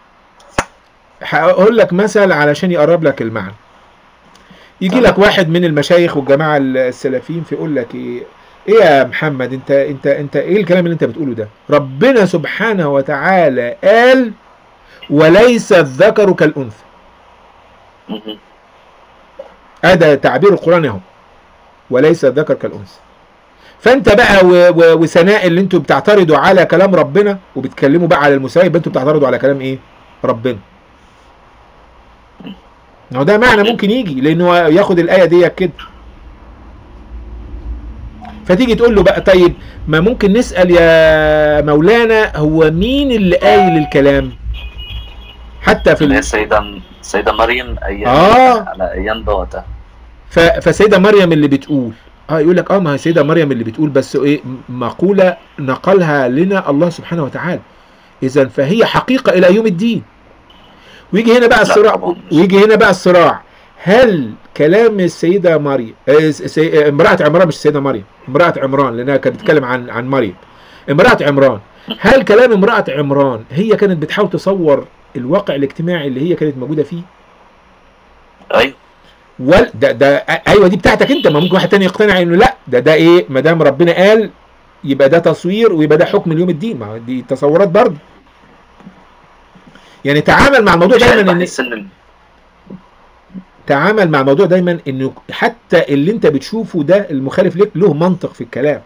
Speaker 2: هقول لك مثل علشان يقرب لك المعنى يجي
Speaker 1: تمام.
Speaker 2: لك واحد من المشايخ والجماعه السلفيين فيقول لك ايه ايه يا محمد انت انت انت ايه الكلام اللي انت بتقوله ده ربنا سبحانه وتعالى قال وليس الذكر كالانثى
Speaker 1: مهم.
Speaker 2: هذا تعبير القران اهو وليس الذكر كالانثى فانت بقى و- و- وسناء اللي انتوا بتعترضوا على كلام ربنا وبتكلموا بقى على المساوي يبقى انتوا بتعترضوا على كلام ايه ربنا ما هو ده معنى ممكن يجي لانه ياخد الايه دي كده فتيجي تقول له بقى طيب ما ممكن نسال يا مولانا هو مين اللي قايل الكلام حتى في
Speaker 1: اللي هي
Speaker 2: ال...
Speaker 1: السيدة السيدة مريم أيام
Speaker 2: آه.
Speaker 1: على أيام وقتها
Speaker 2: ف... فسيدة مريم اللي بتقول اه يقول لك اه ما هي سيدة مريم اللي بتقول بس ايه مقولة نقلها لنا الله سبحانه وتعالى اذا فهي حقيقة الى يوم الدين ويجي هنا بقى الصراع
Speaker 1: طبعاً.
Speaker 2: ويجي هنا بقى الصراع هل كلام السيدة مريم آه، سي... امرأة عمران مش السيدة مريم امرأة عمران لانها كانت بتتكلم عن عن مريم امرأة عمران هل كلام امرأة عمران هي كانت بتحاول تصور الواقع الاجتماعي اللي هي كانت موجودة فيه
Speaker 1: أيوه
Speaker 2: وال ده ده ايوه دي بتاعتك انت ما ممكن واحد تاني يقتنع انه لا ده ده ايه ما دام ربنا قال يبقى ده تصوير ويبقى ده حكم اليوم الدين ما هو دي تصورات برضه يعني تعامل مع الموضوع
Speaker 1: مش عارف
Speaker 2: دايما ان
Speaker 1: بحس إن
Speaker 2: تعامل مع الموضوع دايما انه حتى اللي انت بتشوفه ده المخالف لك له منطق في الكلام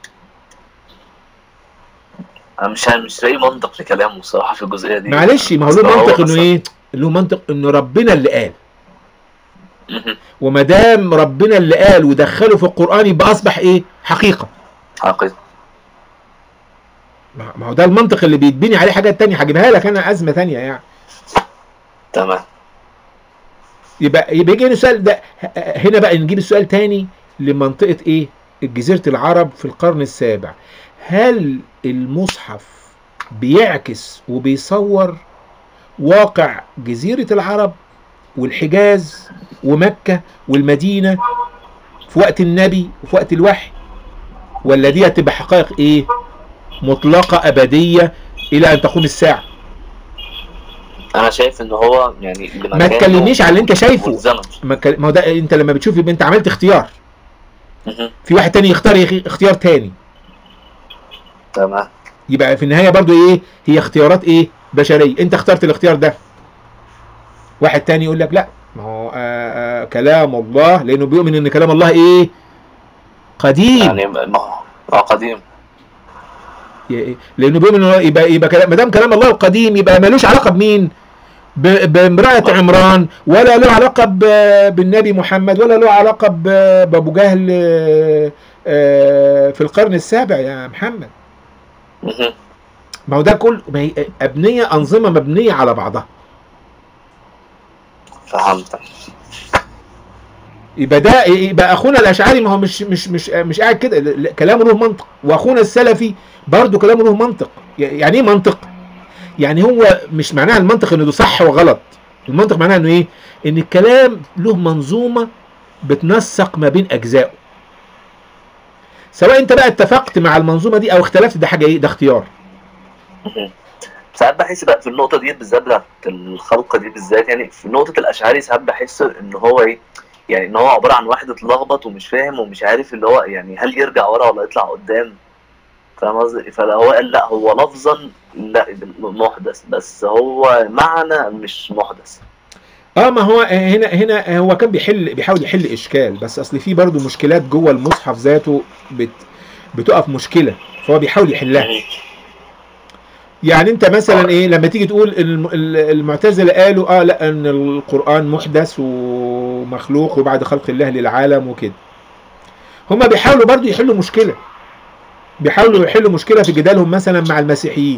Speaker 1: أنا مش مش لاقي منطق لكلامه بصراحة في الجزئية دي
Speaker 2: معلش ما هو
Speaker 1: أصل
Speaker 2: له منطق انه
Speaker 1: مثلاً-
Speaker 2: ايه له منطق انه ربنا اللي قال
Speaker 1: مهم.
Speaker 2: وما دام ربنا اللي قال ودخله في القران يبقى اصبح ايه حقيقه
Speaker 1: حقيقة
Speaker 2: ما ما هو ده المنطق اللي بيتبني عليه حاجات تانية هجيبها لك انا ازمه تانية يعني
Speaker 1: تمام
Speaker 2: يبقى يبقى يجي هنا السؤال ده هنا بقى نجيب السؤال تاني لمنطقة ايه؟ جزيرة العرب في القرن السابع. هل المصحف بيعكس وبيصور واقع جزيرة العرب والحجاز ومكة والمدينة في وقت النبي وفي وقت الوحي؟ ولا دي هتبقى حقائق ايه؟ مطلقة أبدية إلى أن تقوم الساعة.
Speaker 1: أنا شايف إن هو يعني
Speaker 2: ما
Speaker 1: بمكانه
Speaker 2: تكلمنيش على اللي أنت شايفه.
Speaker 1: والزمن
Speaker 2: ما ك- ما هو ده أنت لما بتشوف يبقى أنت عملت اختيار.
Speaker 1: مهم.
Speaker 2: في واحد تاني يختار يخ- اختيار تاني
Speaker 1: تمام
Speaker 2: يبقى في النهايه برضو ايه هي اختيارات ايه بشريه انت اخترت الاختيار ده واحد تاني يقول لك لا ما هو آه آه كلام الله لانه بيؤمن ان كلام الله ايه قديم
Speaker 1: يعني ما هو آه، قديم
Speaker 2: ي- لانه بيؤمن إنه يبقى يبقى كلام ما دام كلام الله القديم يبقى ملوش علاقه بمين ب- بامرأة عمران ولا له علاقة ب- بالنبي محمد ولا له علاقة ب- بأبو جهل آه، آه، في القرن السابع يا محمد
Speaker 1: مهم.
Speaker 2: ما هو ده كل ما هي أبنية أنظمة مبنية على بعضها
Speaker 1: فهمت
Speaker 2: يبقى ده يبقى اخونا الاشعري ما هو مش مش مش مش قاعد كده ل- ل- كلامه له منطق واخونا السلفي برضه كلامه له منطق يعني ايه منطق يعني هو مش معناها المنطق انه ده صح وغلط المنطق معناها انه ايه ان الكلام له منظومه بتنسق ما بين اجزائه سواء انت بقى اتفقت مع المنظومه دي او اختلفت ده حاجه ايه ده اختيار
Speaker 1: ساعات بحس بقى في النقطة دي بالذات بتاعت الخلقة دي بالذات يعني في نقطة الأشعري ساعات بحس إن هو إيه يعني إن هو عبارة عن واحد اتلخبط ومش فاهم ومش عارف اللي هو يعني هل يرجع ورا ولا يطلع قدام فاهم قصدي؟ فهو قال لا هو لفظا لا محدث بس هو معنى مش محدث
Speaker 2: اه ما هو هنا هنا هو كان بيحل بيحاول يحل اشكال بس اصل في برضه مشكلات جوه المصحف ذاته بت بتقف مشكله فهو بيحاول يحلها يعني انت مثلا ايه لما تيجي تقول الم- ال- المعتزله قالوا اه لا ان القران محدث ومخلوق وبعد خلق الله للعالم وكده هما بيحاولوا برضو يحلوا مشكله بيحاولوا يحلوا مشكله في جدالهم مثلا مع المسيحيين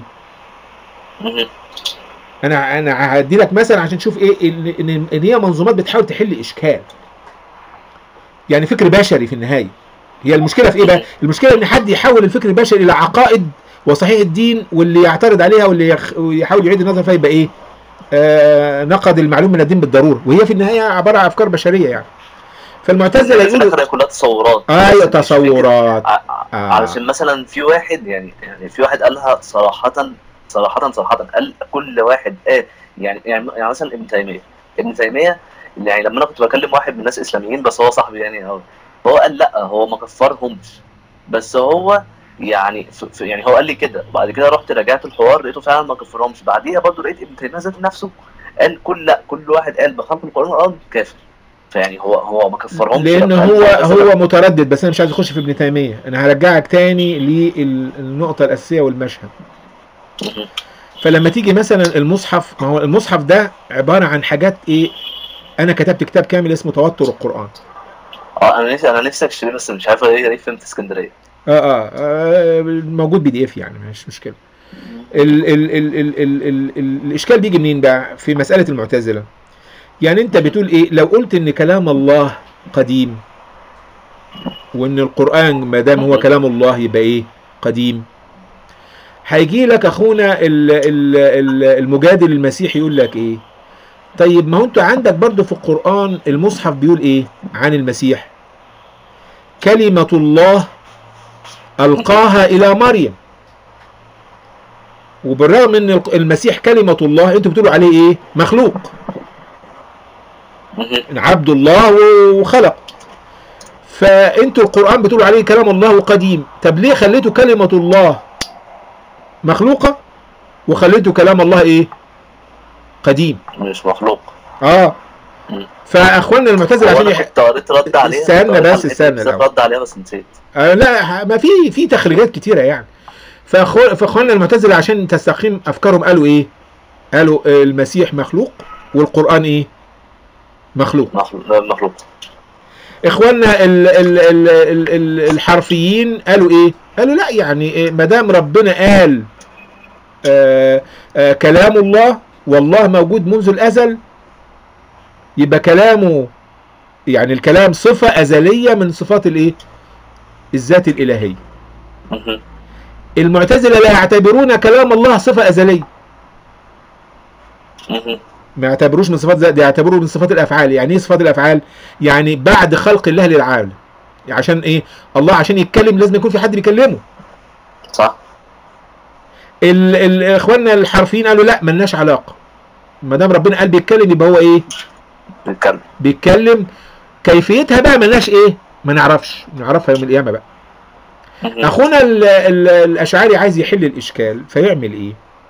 Speaker 2: انا انا هدي لك مثلا عشان تشوف ايه ان ان إن هي منظومات بتحاول تحل اشكال يعني فكر بشري في النهايه هي المشكله في ايه بقى المشكله ان حد يحول الفكر البشري الى عقائد وصحيح الدين واللي يعترض عليها واللي يخ... يحاول يعيد النظر فيها يبقى ايه آه نقد المعلوم من الدين بالضروره وهي في النهايه عباره عن افكار بشريه يعني فالمعتزله
Speaker 1: في
Speaker 2: يقولوا
Speaker 1: الآخر هي كلها تصورات
Speaker 2: ايوه
Speaker 1: بس مش فكرة.
Speaker 2: تصورات
Speaker 1: ع-
Speaker 2: آه.
Speaker 1: علشان مثلا في واحد يعني يعني في واحد قالها صراحة صراحة صراحة قال كل واحد قال يعني يعني يعني مثلا ابن تيمية ابن تيمية يعني لما انا كنت بكلم واحد من الناس اسلاميين بس هو صاحبي يعني أوي هو قال لا هو ما كفرهمش بس هو يعني ف ف يعني هو قال لي كده وبعد كده رحت راجعت الحوار لقيته فعلا ما كفرهمش بعديها برضه لقيت ابن تيمية ذات نفسه قال كل لا كل واحد قال بخلق القرآن والأرض كافر فيعني هو هو ما كفرهمش
Speaker 2: لان
Speaker 1: لما قال
Speaker 2: هو
Speaker 1: المعتزلة.
Speaker 2: هو متردد بس انا مش عايز اخش في ابن تيميه انا هرجعك تاني للنقطه الاساسيه والمشهد
Speaker 1: مهم.
Speaker 2: فلما تيجي مثلا المصحف ما هو المصحف ده عباره عن حاجات ايه انا كتبت كتاب كامل اسمه توتر القران
Speaker 1: اه انا نفسي انا نفسي اشتري بس مش عارف ايه ليه فهمت اسكندريه
Speaker 2: اه اه, آه موجود بي دي اف يعني مش مشكله ال ال ال ال ال ال ال الاشكال بيجي منين بقى في مساله المعتزله يعني انت بتقول ايه لو قلت ان كلام الله قديم وان القران ما دام هو كلام الله يبقى ايه قديم هيجي لك اخونا ال ال ال المجادل المسيحي يقول لك ايه طيب ما هو انت عندك برضو في القران المصحف بيقول ايه عن المسيح كلمه الله القاها الى مريم وبالرغم ان المسيح كلمه الله انتوا بتقولوا عليه ايه مخلوق
Speaker 1: مهم.
Speaker 2: عبد الله وخلق فانتوا القرآن بتقولوا عليه كلام الله قديم طب ليه خليتوا كلمة الله مخلوقة وخليتوا كلام الله ايه قديم
Speaker 1: مش مخلوق
Speaker 2: اه
Speaker 1: مم.
Speaker 2: فاخواننا المعتزله
Speaker 1: هو
Speaker 2: عشان
Speaker 1: انا
Speaker 2: يح...
Speaker 1: كنت قريت رد عليها
Speaker 2: استنى
Speaker 1: كنت قريت
Speaker 2: بس،
Speaker 1: على
Speaker 2: استنى
Speaker 1: الحتة دي،
Speaker 2: الأول.
Speaker 1: رد عليها بس نسيت
Speaker 2: آه لا ما في في تخريجات كتيره يعني فأخو... فاخواننا المعتزله عشان تستقيم افكارهم قالوا ايه قالوا آه، المسيح مخلوق والقرآن ايه مخلوق
Speaker 1: مخلوق مخلوق
Speaker 2: اخواننا ال ال ال ال ال الحرفيين قالوا ايه قالوا لا يعني إيه ما دام ربنا قال آه آه كلام الله والله موجود منذ الازل يبقى كلامه يعني الكلام صفة أزلية من صفات الايه الذات الإلهية
Speaker 1: مهم.
Speaker 2: المعتزلة لا يعتبرون كلام الله صفة أزلية
Speaker 1: مهم.
Speaker 2: ما يعتبروش من صفات ذات يعتبروه من صفات الافعال يعني ايه صفات الافعال يعني بعد خلق الله للعالم عشان ايه الله عشان يتكلم لازم يكون في حد بيكلمه
Speaker 1: صح
Speaker 2: ال ال اخواننا الحرفيين قالوا لا ملناش علاقه ما دام ربنا قال بيتكلم يبقى هو ايه
Speaker 1: بيتكلم
Speaker 2: بيتكلم كيفيتها بقى ملناش ايه ما نعرفش نعرفها يوم القيامه بقى
Speaker 1: مهم.
Speaker 2: اخونا ال ال الاشعري عايز يحل الاشكال فيعمل ايه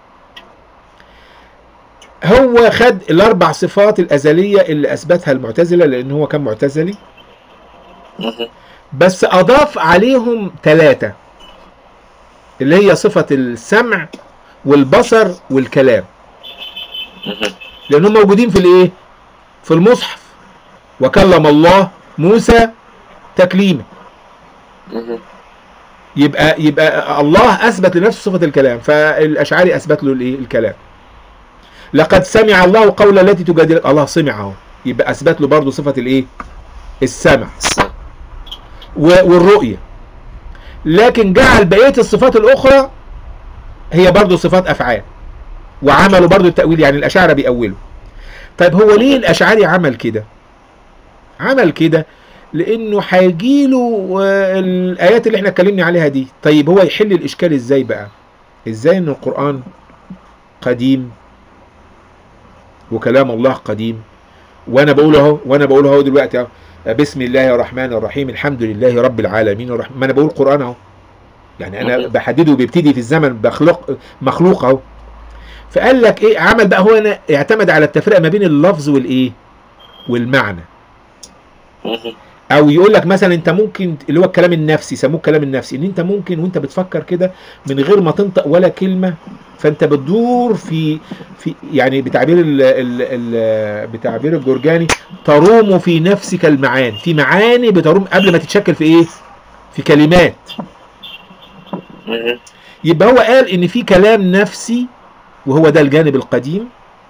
Speaker 2: هو خد الاربع صفات الازليه اللي اثبتها المعتزله لان هو كان معتزلي
Speaker 1: مهم.
Speaker 2: بس اضاف عليهم ثلاثه اللي هي صفه السمع والبصر والكلام
Speaker 1: مهم.
Speaker 2: لانهم موجودين في الايه في المصحف وكلم الله موسى تكليما
Speaker 1: مهم.
Speaker 2: يبقى يبقى الله اثبت لنفسه صفه الكلام فالاشعري اثبت له الايه الكلام لقد سمع الله قول التي تجادلك الله سمع اهو يبقى اثبت له برضه صفه الايه السمع
Speaker 1: الس-
Speaker 2: و- والرؤية لكن جعل بقية الصفات الأخرى هي برضو صفات أفعال وعملوا برضو التأويل يعني الأشاعرة بيأولوا طيب هو ليه الأشعري عمل كده عمل كده لأنه هيجيله آه، الآيات اللي احنا اتكلمنا عليها دي طيب هو يحل الإشكال إزاي بقى إزاي إن القرآن قديم وكلام الله قديم وانا بقول اهو وانا بقول اهو دلوقتي اهو بسم الله الرحمن الرحيم الحمد لله رب العالمين الرحمن ما انا بقول قران اهو يعني انا
Speaker 1: مم.
Speaker 2: بحدده بيبتدي في الزمن بخلق مخلوق اهو فقال لك ايه عمل بقى هو انا اعتمد على التفرقه ما بين اللفظ والايه والمعنى
Speaker 1: مهم.
Speaker 2: او يقول لك مثلا انت ممكن اللي هو الكلام النفسي سموه الكلام النفسي ان انت ممكن وانت بتفكر كده من غير ما تنطق ولا كلمه فانت بتدور في في يعني بتعبير ال ال ال بتعبير الجرجاني تروم في نفسك المعاني في معاني بتروم قبل ما تتشكل في ايه في كلمات
Speaker 1: مهم.
Speaker 2: يبقى هو قال ان في كلام نفسي وهو ده الجانب القديم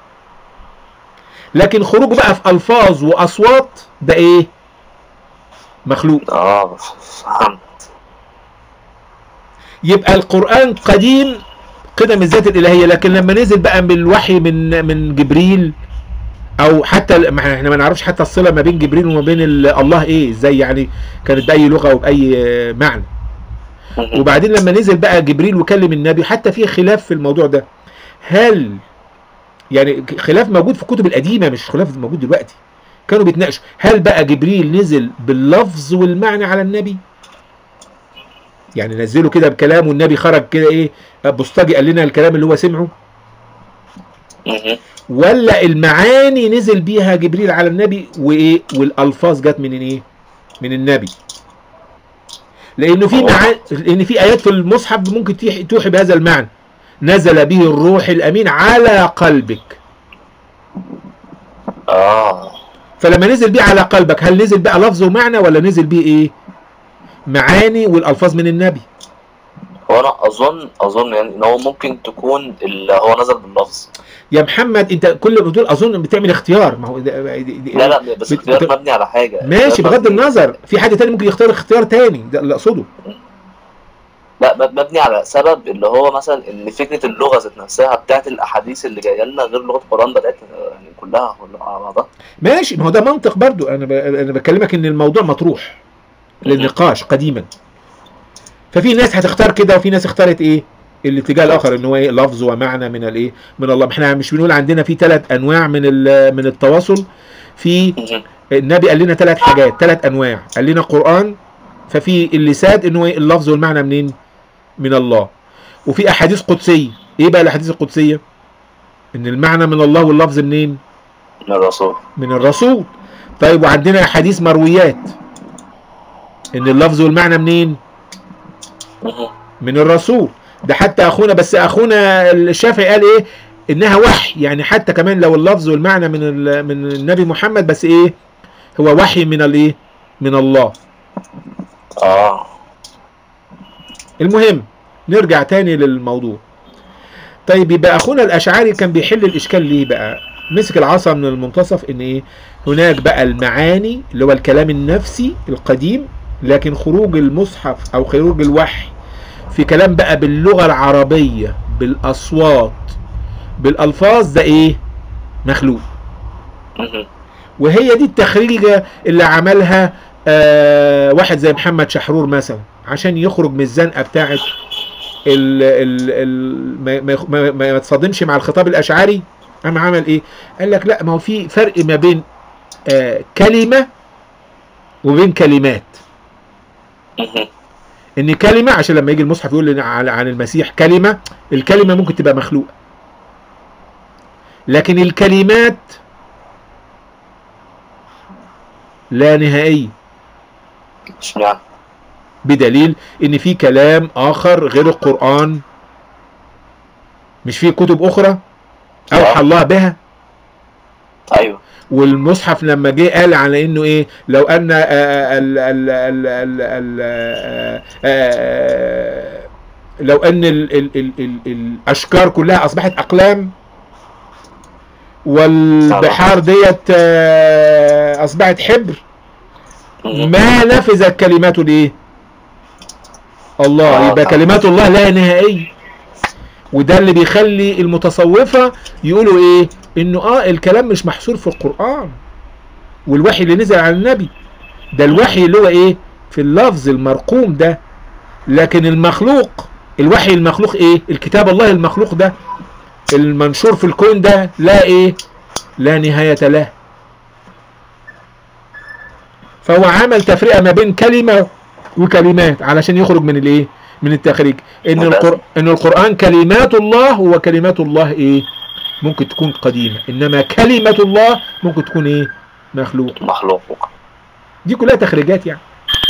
Speaker 2: لكن خروجه بقى في الفاظ واصوات ده ايه مخلوق
Speaker 1: اه فهمت
Speaker 2: يبقى القرآن قديم قدم الذات الإلهية لكن لما نزل بقى بالوحي من من جبريل أو حتى ما احنا ما نعرفش حتى الصلة ما بين جبريل وما بين ال- الله إيه إزاي يعني كانت بأي لغة وبأي آه، معنى
Speaker 1: مهم.
Speaker 2: وبعدين لما نزل بقى جبريل وكلم النبي حتى في خلاف في الموضوع ده هل يعني خلاف موجود في الكتب القديمة مش خلاف موجود دلوقتي كانوا بيتناقشوا هل بقى جبريل نزل باللفظ والمعنى على النبي يعني نزله كده بكلام والنبي خرج كده ايه بوسطجي قال لنا الكلام اللي هو سمعه
Speaker 1: مهم.
Speaker 2: ولا المعاني نزل بيها جبريل على النبي وايه والالفاظ جت من ايه من النبي لانه في معاني لان في ايات في المصحف ممكن تيح- توحي بهذا المعنى نزل به الروح الامين على قلبك
Speaker 1: اه
Speaker 2: فلما نزل بيه على قلبك هل نزل بقى لفظ ومعنى ولا نزل بيه ايه معاني والالفاظ من النبي
Speaker 1: هو انا اظن اظن يعني ان هو ممكن تكون اللي هو نزل باللفظ
Speaker 2: يا محمد انت كل ما بتقول اظن بتعمل اختيار ما هو ده- دي- دي-
Speaker 1: لا لا بس
Speaker 2: بت-
Speaker 1: اختيار
Speaker 2: بت-
Speaker 1: مبني على حاجه
Speaker 2: ماشي
Speaker 1: اختيار
Speaker 2: بغض
Speaker 1: مبني-
Speaker 2: النظر في حد تاني ممكن يختار اختيار تاني ده اللي اقصده
Speaker 1: لا مب- مبني على سبب اللي هو مثلا ان فكره اللغه ذات نفسها بتاعت الاحاديث اللي جايه لنا غير لغه القران بدات يعني كلها كلها على بعضها
Speaker 2: ماشي ما هو ده منطق برضو انا ب... انا بكلمك ان الموضوع مطروح للنقاش قديما ففي ناس هتختار كده وفي ناس اختارت ايه الاتجاه الاخر ان هو ايه لفظ ومعنى من الايه من الله احنا مش بنقول عندنا في ثلاث انواع من ال- من التواصل في
Speaker 1: مهم.
Speaker 2: النبي قال لنا ثلاث حاجات ثلاث انواع قال لنا قران ففي اللي ساد انه ايه اللفظ والمعنى منين من الله وفي احاديث قدسيه ايه بقى الاحاديث القدسيه ان المعنى من الله واللفظ منين
Speaker 1: من الرسول
Speaker 2: من الرسول طيب وعندنا احاديث مرويات ان اللفظ والمعنى منين
Speaker 1: مهم.
Speaker 2: من الرسول ده حتى اخونا بس اخونا الشافعي قال ايه انها وحي يعني حتى كمان لو اللفظ والمعنى من ال- من النبي محمد بس ايه هو وحي من الايه من الله
Speaker 1: اه
Speaker 2: المهم نرجع تاني للموضوع طيب يبقى اخونا الاشعري كان بيحل الاشكال ليه بقى مسك العصا من المنتصف ان ايه هناك بقى المعاني اللي هو الكلام النفسي القديم لكن خروج المصحف او خروج الوحي في كلام بقى باللغة العربية بالاصوات بالالفاظ ده ايه مخلوق
Speaker 1: مهم.
Speaker 2: وهي دي التخريجة اللي عملها آه واحد زي محمد شحرور مثلا عشان يخرج من الزنقة بتاعت ال ال ال ما, ما, يخ- ما, ما يتصادمش مع الخطاب الأشعري قام عمل ايه قال لك لا ما هو في فرق ما بين آه كلمة وبين كلمات
Speaker 1: مهم.
Speaker 2: ان كلمة عشان لما يجي المصحف يقول لنا عن عن المسيح كلمة الكلمة ممكن تبقى مخلوقة لكن الكلمات لا نهائية
Speaker 1: اشمعنى
Speaker 2: بدليل ان في كلام اخر غير القرآن مش في كتب اخرى اوحى الله بها
Speaker 1: ايوه
Speaker 2: والمصحف لما جه قال على انه ايه لو ان آه، ال ال ال ال ال آه، آه، لو ان ال ال ال ال الاشجار كلها اصبحت اقلام والبحار ديت آه، اصبحت حبر
Speaker 1: مهم.
Speaker 2: ما نفذت كلمات الايه الله
Speaker 1: آه،
Speaker 2: يبقى
Speaker 1: طبعا.
Speaker 2: كلمات الله لا نهائيه وده اللي بيخلي المتصوفه يقولوا ايه انه اه الكلام مش محصور في القران والوحي اللي نزل على النبي ده الوحي اللي هو ايه في اللفظ المرقوم ده لكن المخلوق الوحي المخلوق ايه الكتاب الله المخلوق ده المنشور في الكون ده لا ايه لا نهاية له فهو عمل تفرقة ما بين كلمة وكلمات علشان يخرج من الايه من التخريج ان
Speaker 1: ممتاز.
Speaker 2: القر... ان القرآن كلمات الله وكلمات الله ايه ممكن تكون قديمة انما كلمة الله ممكن تكون ايه مخلوق
Speaker 1: مخلوق
Speaker 2: دي كلها تخريجات يعني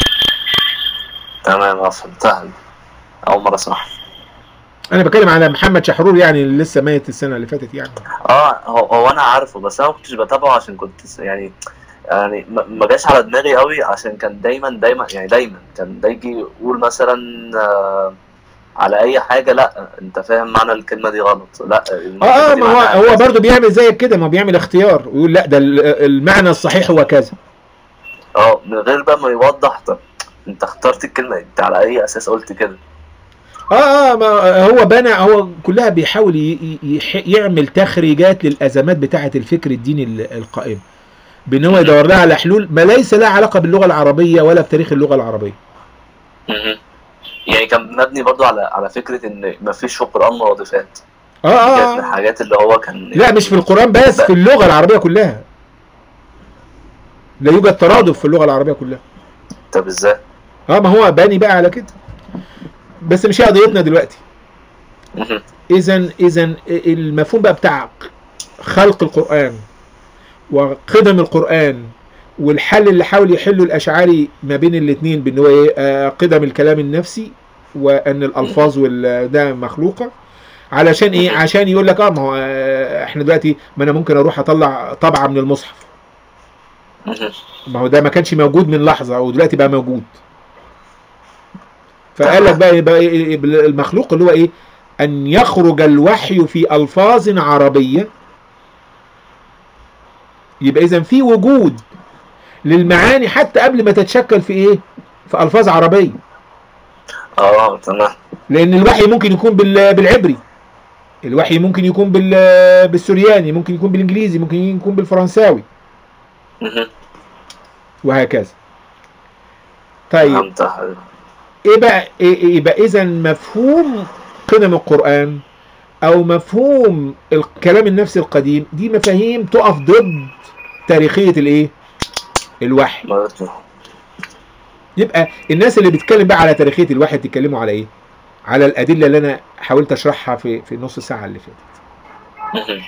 Speaker 1: تمام اه فهمتها اول مره اسمعها
Speaker 2: انا بتكلم على محمد شحرور يعني اللي لسه ميت السنة اللي فاتت يعني
Speaker 1: اه هو, هو انا عارفه بس انا ما كنتش بتابعه عشان كنت س- يعني يعني ما ما جاش على دماغي قوي عشان كان دايما دايما يعني دايما كان ده يجي يقول مثلا آه على اي حاجه لا انت فاهم معنى الكلمه دي غلط لا
Speaker 2: اه اه
Speaker 1: الكلمة دي
Speaker 2: ما هو
Speaker 1: معناها
Speaker 2: هو
Speaker 1: كذا.
Speaker 2: برضه بيعمل زيك كده ما هو بيعمل اختيار ويقول لا ده ال- المعنى الصحيح هو كذا
Speaker 1: اه من غير بقى ما يوضح طب انت اخترت الكلمه انت على اي اساس قلت كده
Speaker 2: اه اه ما هو بنى هو كلها بيحاول ي- ي- يح- يعمل تخريجات للازمات بتاعه الفكر الديني ال- القائم بان هو يدور لها على حلول ما ليس لها علاقه باللغه العربيه ولا بتاريخ اللغه العربيه
Speaker 1: مهم. يعني كان مبني برضو على على فكره ان ما فيش في القران مرادفات
Speaker 2: اه
Speaker 1: دي كانت
Speaker 2: اه
Speaker 1: من
Speaker 2: آه.
Speaker 1: الحاجات اللي هو كان
Speaker 2: لا مش في القران بس في اللغه العربيه كلها لا يوجد ترادف في اللغه العربيه كلها
Speaker 1: طب ازاي؟
Speaker 2: اه ما هو باني بقى على كده بس مش هي قضيتنا دلوقتي
Speaker 1: مهم.
Speaker 2: اذا اذا المفهوم بقى بتاع خلق القران وقدم القران والحل اللي حاول يحله الاشعري ما بين الاثنين بان هو ايه آه، قدم الكلام النفسي وان الالفاظ وال- ده مخلوقه علشان ايه عشان يقول لك اه ما هو آه، احنا دلوقتي ما انا ممكن اروح اطلع طبعه من المصحف
Speaker 1: مهم.
Speaker 2: ما هو ده ما كانش موجود من لحظه ودلوقتي بقى موجود فقال لك بقى يبقى إيه المخلوق اللي هو ايه ان يخرج الوحي في الفاظ عربيه يبقى اذا في وجود للمعاني حتى قبل ما تتشكل في ايه في الفاظ عربيه
Speaker 1: اه تمام
Speaker 2: لان الوحي ممكن يكون بال- بالعبري الوحي ممكن يكون بال- بالسورياني ممكن يكون بالانجليزي ممكن يكون بالفرنساوي
Speaker 1: مهم.
Speaker 2: وهكذا طيب
Speaker 1: فهمتها
Speaker 2: ايه بقى إيه إيه يبقى اذا مفهوم قدم القران او مفهوم الكلام النفسي القديم دي مفاهيم تقف ضد تاريخيه الايه الوحي
Speaker 1: مرة-
Speaker 2: يبقى الناس اللي بتتكلم بقى على تاريخيه الوحي بتتكلموا على ايه على الادله اللي انا حاولت اشرحها في في النص ساعه اللي فاتت
Speaker 1: مهم.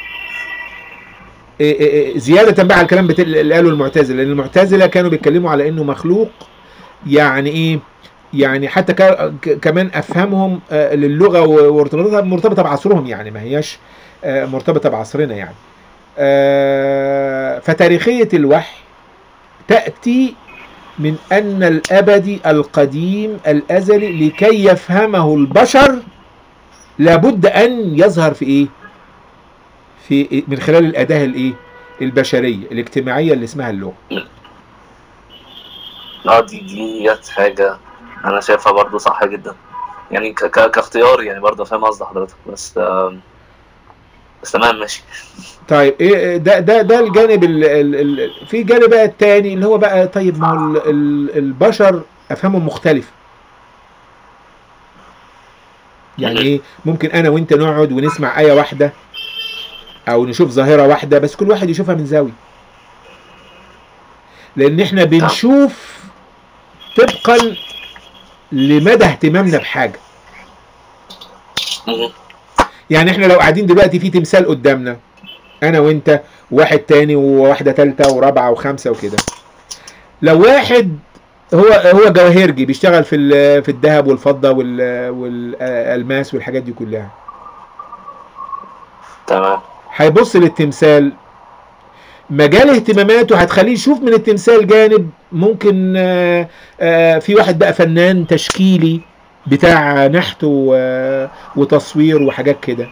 Speaker 2: إيه إيه إيه زياده بقى على الكلام بتا... اللي قاله المعتزله لان المعتزله كانوا بيتكلموا على انه مخلوق يعني ايه يعني حتى ك... ك- كمان افهمهم آه، للغه و- وارتباطاتها مرتبطه بعصرهم يعني ما هياش آه، مرتبطه بعصرنا يعني آه، فتاريخيه الوحي تاتي من ان الابدي القديم الازلي لكي يفهمه البشر لابد ان يظهر في ايه في من خلال الاداه الايه البشريه الاجتماعيه اللي اسمها اللغه
Speaker 1: اه دي ديت حاجة أنا شايفها برضو صح جدا يعني ك ك كاختيار يعني برضو فاهم قصد حضرتك بس آم، بس تمام ماشي
Speaker 2: طيب ايه ده ده ده الجانب ال ال ال في جانب بقى التاني اللي هو بقى طيب ما هو ال- ال- البشر افهامهم مختلفه يعني ايه ممكن انا وانت نقعد ونسمع ايه واحده او نشوف ظاهره واحده بس كل واحد يشوفها من زاويه لان احنا بنشوف طبقا لمدى اهتمامنا بحاجه
Speaker 1: مهم.
Speaker 2: يعني احنا لو قاعدين دلوقتي في تمثال قدامنا انا وانت وواحد تاني وواحده تالته ورابعه وخمسه وكده لو واحد هو هو جواهرجي بيشتغل في ال- في الذهب والفضه وال- والالماس والحاجات دي كلها
Speaker 1: تمام
Speaker 2: هيبص للتمثال مجال اهتماماته هتخليه يشوف من التمثال جانب ممكن آه، آه، في واحد بقى فنان تشكيلي بتاع نحت و- وتصوير وحاجات كده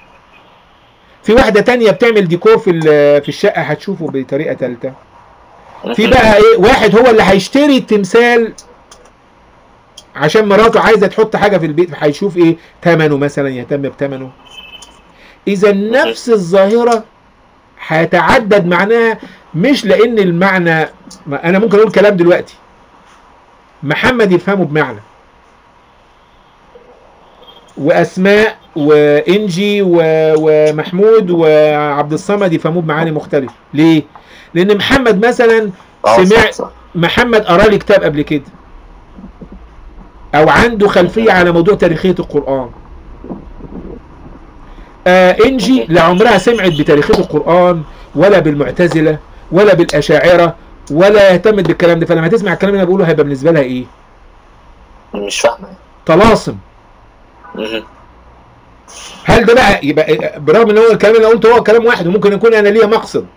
Speaker 2: في واحدة تانية بتعمل ديكور في ال- في الشقة هتشوفه بطريقة تالتة في بقى ايه واحد هو اللي هيشتري التمثال عشان مراته عايزه تحط حاجه في البيت هيشوف ايه ثمنه مثلا يهتم بثمنه اذا نفس الظاهره هيتعدد معناها مش لان المعنى ما انا ممكن اقول كلام دلوقتي محمد يفهمه بمعنى واسماء وانجي و- ومحمود وعبد الصمد يفهموه بمعاني مختلفه ليه لان محمد مثلا
Speaker 1: اه
Speaker 2: سمع
Speaker 1: صح صح
Speaker 2: محمد قرا لي كتاب قبل كده او عنده خلفيه على موضوع تاريخيه القران آه انجي لعمرها سمعت بتاريخيه القران ولا بالمعتزله ولا بالاشاعره ولا اهتمت بالكلام ده فلما تسمع الكلام اللي انا بقوله هيبقى بالنسبه لها ايه
Speaker 1: مش فاهمه
Speaker 2: طلاسم
Speaker 1: مهم.
Speaker 2: هل ده بقى يبقى برغم ان هو الكلام اللي أنا قلته هو كلام واحد وممكن يكون انا ليا مقصد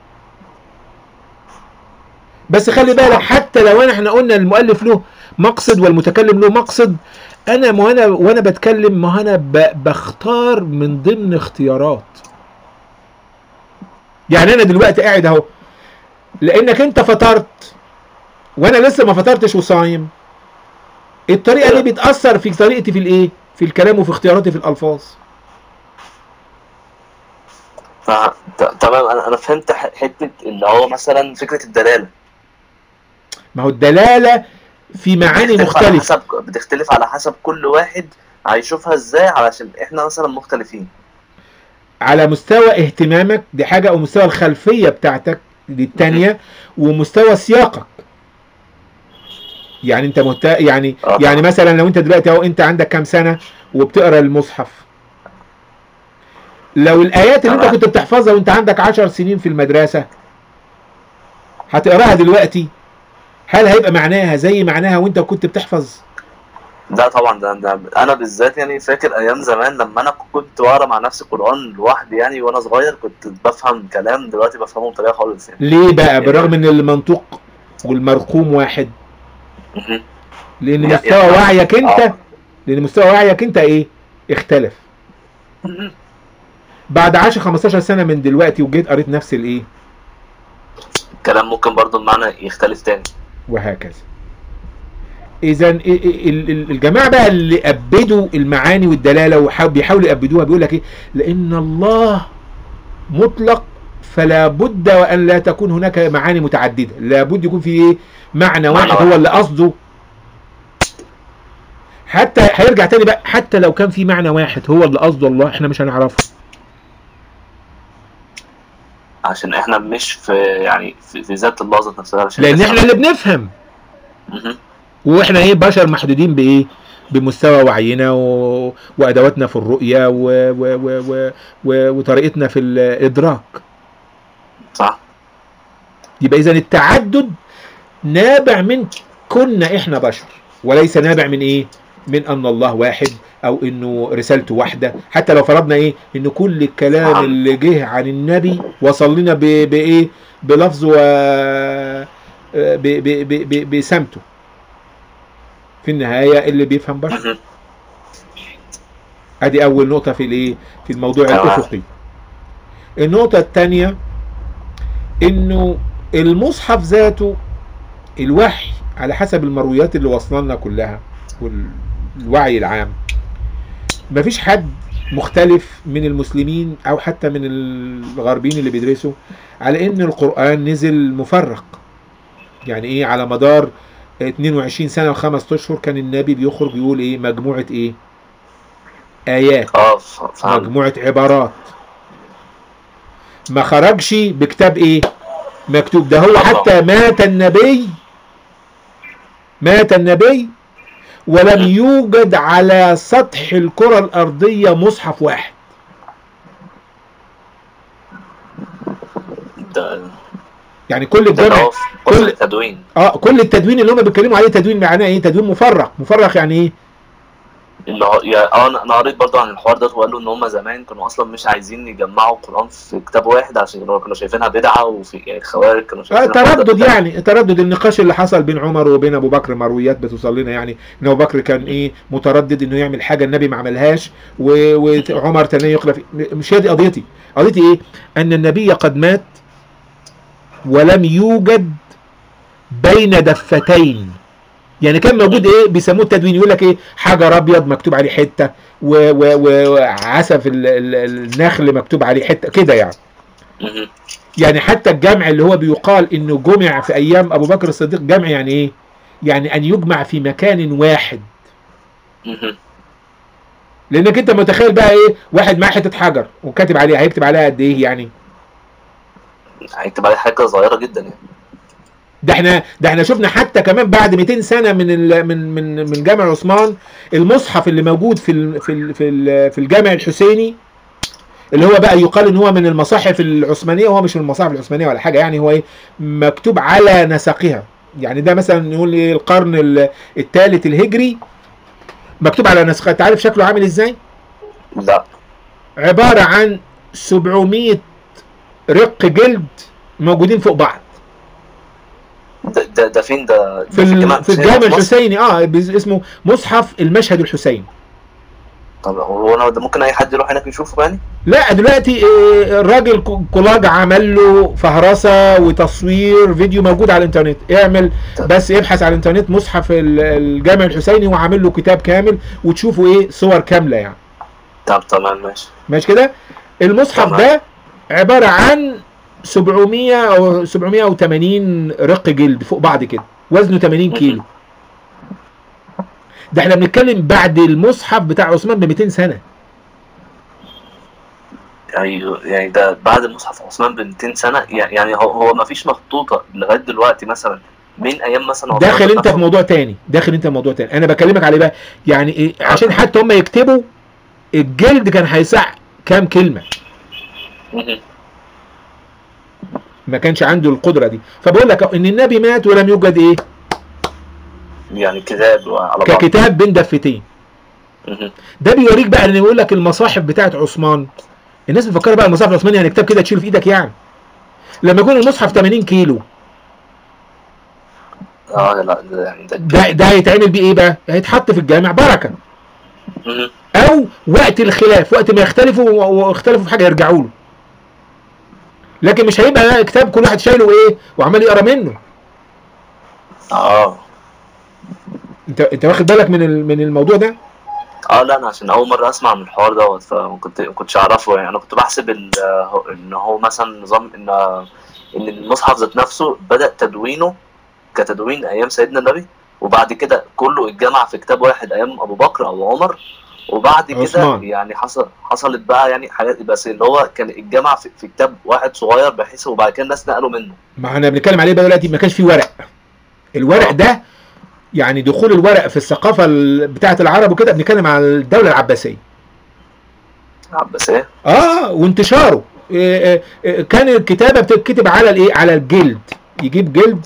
Speaker 2: بس خلي بالك حتى لو انا احنا قلنا المؤلف له مقصد والمتكلم له مقصد انا ما انا وانا بتكلم ما انا ب- بختار من ضمن اختيارات يعني انا دلوقتي قاعد اهو لانك انت فطرت وانا لسه ما فطرتش وصايم الطريقه دي بتاثر في طريقتي في الايه في الكلام وفي اختياراتي في الالفاظ
Speaker 1: ف... ت- تمام انا انا فهمت ح- حته اللي هو مثلا فكره الدلاله
Speaker 2: ما هو الدلاله في معاني
Speaker 1: بتختلف على
Speaker 2: مختلفه
Speaker 1: حسب بتختلف على حسب كل واحد هيشوفها ازاي علشان احنا مثلا مختلفين
Speaker 2: على مستوى اهتمامك دي حاجه او مستوى الخلفيه بتاعتك دي التانية ومستوى سياقك يعني انت مهت... يعني
Speaker 1: آه.
Speaker 2: يعني مثلا لو انت دلوقتي اهو انت عندك كام سنه وبتقرا المصحف لو الايات اللي انت
Speaker 1: تمام.
Speaker 2: كنت بتحفظها وانت عندك عشر سنين في المدرسه هتقراها دلوقتي هل هيبقى معناها زي معناها وانت كنت بتحفظ
Speaker 1: ده طبعا ده, ده انا بالذات يعني فاكر ايام زمان لما انا كنت بقرا مع نفسي قران لوحدي يعني وانا صغير كنت بفهم كلام دلوقتي بفهمه بطريقه خالص يعني
Speaker 2: ليه بقى بالرغم ان المنطوق والمرقوم واحد
Speaker 1: مهم.
Speaker 2: لان
Speaker 1: يعني-
Speaker 2: مستوى
Speaker 1: يعني-
Speaker 2: وعيك انت
Speaker 1: آه.
Speaker 2: لان مستوى وعيك انت ايه اختلف
Speaker 1: مهم.
Speaker 2: بعد 10 15 سنه من دلوقتي وجيت قريت نفس الايه
Speaker 1: الكلام ممكن برضو المعنى يختلف تاني
Speaker 2: وهكذا اذا ال- ال- ال- الجماعه بقى اللي ابدوا المعاني والدلاله وبيحاولوا يابدوها بيقول لك ايه لان الله مطلق فلا بد وان لا تكون هناك معاني متعدده لابد يكون في ايه معنى واحد
Speaker 1: واحد.
Speaker 2: هو اللي قصده حتى هيرجع تاني بقى حتى لو كان في معنى واحد هو اللي قصده الله احنا مش هنعرفه
Speaker 1: عشان احنا مش في يعني في, في ذات الله ذات نفسها عشان
Speaker 2: لان
Speaker 1: نفهم.
Speaker 2: احنا اللي بنفهم
Speaker 1: مهم.
Speaker 2: واحنا ايه بشر محدودين بايه بمستوى وعينا و... وادواتنا في الرؤيه و... و... و... و... و... وطريقتنا في الادراك
Speaker 1: صح
Speaker 2: يبقى اذا التعدد نابع من كنا احنا بشر وليس نابع من ايه من ان الله واحد او انه رسالته واحده حتى لو فرضنا ايه ان كل الكلام
Speaker 1: نعم.
Speaker 2: اللي جه عن النبي وصل لنا ب... بايه بلفظ و ب... ب... ب... ب... بسمته في النهايه اللي بيفهم بشر
Speaker 1: مهم.
Speaker 2: ادي اول نقطه في الايه في الموضوع
Speaker 1: تمام.
Speaker 2: الافقي النقطه الثانيه انه المصحف ذاته الوحي على حسب المرويات اللي وصلنا لنا كلها والوعي العام مفيش حد مختلف من المسلمين او حتى من الغربيين اللي بيدرسوا على ان القرآن نزل مفرق يعني ايه على مدار 22 سنة وخمس اشهر كان النبي بيخرج يقول ايه مجموعة ايه ايات
Speaker 1: اه ف- فهمت
Speaker 2: مجموعة عبارات ما خرجش بكتاب ايه مكتوب ده هو حتى مات النبي مات النبي ولم يوجد على سطح الكرة الأرضية مصحف واحد
Speaker 1: ده
Speaker 2: يعني كل
Speaker 1: ده
Speaker 2: الجامع
Speaker 1: هو في
Speaker 2: كل-
Speaker 1: كل التدوين
Speaker 2: اه كل التدوين اللي هم بيتكلموا عليه تدوين معناه ايه تدوين مفرق مفرق يعني ايه
Speaker 1: اللي هو يا اه انا أنا قريت برضه عن الحوار ده وقالوا ان هم زمان كانوا اصلا مش عايزين يجمعوا القران في كتاب واحد عشان كانوا كانوا شايفينها بدعه وفي يعني الخوارج كانوا
Speaker 2: آه
Speaker 1: شايفينها الحوار ده
Speaker 2: تردد
Speaker 1: بدعة.
Speaker 2: يعني تردد النقاش اللي حصل بين عمر وبين ابو بكر مرويات بتوصل لنا يعني ان ابو بكر كان ايه متردد انه يعمل حاجه النبي ما عملهاش و- وعمر تاني يخلف مش هي دي قضيتي قضيتي ايه ان النبي قد مات ولم يوجد بين دفتين يعني كان موجود ايه بيسموه التدوين يقول لك ايه حجر ابيض مكتوب عليه حته و- و- وعسف ال- ال- النخل مكتوب عليه حته كده يعني
Speaker 1: مهم.
Speaker 2: يعني حتى الجمع اللي هو بيقال انه جمع في ايام ابو بكر الصديق جمع يعني ايه يعني ان يجمع في مكان واحد
Speaker 1: مهم.
Speaker 2: لانك انت متخيل بقى ايه واحد معاه حته حجر وكاتب عليها هيكتب عليها قد ايه يعني
Speaker 1: هيكتب عليه حاجه صغيره جدا يعني
Speaker 2: ده احنا ده احنا شفنا حتى كمان بعد 200 سنه من ال من من من جامع عثمان المصحف اللي موجود في ال في ال في, ال في الجامع الحسيني اللي هو بقى يقال ان هو من المصاحف العثمانيه وهو مش من المصاحف العثمانيه ولا حاجه يعني هو ايه مكتوب على نسقها يعني ده مثلا نقول ايه القرن الثالث الهجري مكتوب على نسقها انت عارف شكله عامل ازاي؟
Speaker 1: لا
Speaker 2: عباره عن 700 رق جلد موجودين فوق بعض
Speaker 1: ده, ده, ده فين ده
Speaker 2: في
Speaker 1: ده
Speaker 2: ال- في
Speaker 1: الحسيني
Speaker 2: الجامع
Speaker 1: مصر؟
Speaker 2: الحسيني اه بز- اسمه مصحف المشهد الحسيني
Speaker 1: طب هو انا ده ممكن اي حد يروح هناك يشوفه يعني
Speaker 2: لا دلوقتي آه، الراجل ك- كولاج عمل له فهرسه وتصوير فيديو موجود على الانترنت اعمل بس ابحث على الانترنت مصحف ال- الجامع الحسيني وعامل له كتاب كامل وتشوفوا ايه صور كامله يعني
Speaker 1: طب تمام ماشي
Speaker 2: ماشي كده المصحف
Speaker 1: تمام.
Speaker 2: ده عباره عن 700 او 780 رق جلد فوق بعض كده وزنه 80 كيلو ده احنا بنتكلم بعد المصحف بتاع عثمان ب 200 سنه
Speaker 1: ايوه يعني ده بعد المصحف عثمان ب 200 سنه يعني يعني هو هو ما فيش مخطوطه لغايه دلوقتي مثلا من ايام مثلا عثمان
Speaker 2: داخل انت
Speaker 1: نفسه؟
Speaker 2: في موضوع تاني داخل انت في موضوع تاني انا بكلمك عليه بقى يعني ايه عشان حتى هم يكتبوا الجلد كان هيسع كام كلمه
Speaker 1: مهم.
Speaker 2: ما كانش عنده القدره دي فبقول لك ان النبي مات ولم يوجد ايه
Speaker 1: يعني كتاب على بعض
Speaker 2: ككتاب بين دفتين
Speaker 1: مهم.
Speaker 2: ده بيوريك بقى ان يقول لك المصاحف بتاعت عثمان الناس مفكره بقى المصحف العثماني يعني كتاب كده تشيله في ايدك يعني لما يكون المصحف 80 كيلو
Speaker 1: اه لا ده يعني ده
Speaker 2: ده ده هيتعمل بيه ايه بقى هيتحط في الجامع بركه
Speaker 1: مهم.
Speaker 2: او وقت الخلاف وقت ما يختلفوا و- واختلفوا في حاجه يرجعوا له لكن مش هيبقى كتاب كل واحد شايله ايه وعمال يقرا منه
Speaker 1: اه
Speaker 2: انت انت واخد بالك من ال- من الموضوع ده
Speaker 1: اه لا انا عشان اول مره اسمع من الحوار دوت فكنت ما كنتش اعرفه يعني انا كنت بحسب ال- هو- ان هو مثلا نظام ان ان المصحف ذات نفسه بدا تدوينه كتدوين ايام سيدنا النبي وبعد كده كله اتجمع في كتاب واحد ايام ابو بكر او عمر وبعد كده
Speaker 2: عثمان.
Speaker 1: يعني حصل حصلت بقى يعني حاجات بس اللي هو كان اتجمع في, في كتاب واحد صغير بحيث وبعد كده الناس نقلوا منه
Speaker 2: ما احنا بنتكلم عليه بقى دلوقتي ما كانش فيه ورق الورق ده يعني دخول الورق في الثقافه ال- بتاعه العرب وكده بنتكلم على الدوله العباسيه
Speaker 1: بس ايه
Speaker 2: اه وانتشاره إيه إيه إيه كان الكتابه بتتكتب على الايه على الجلد يجيب جلد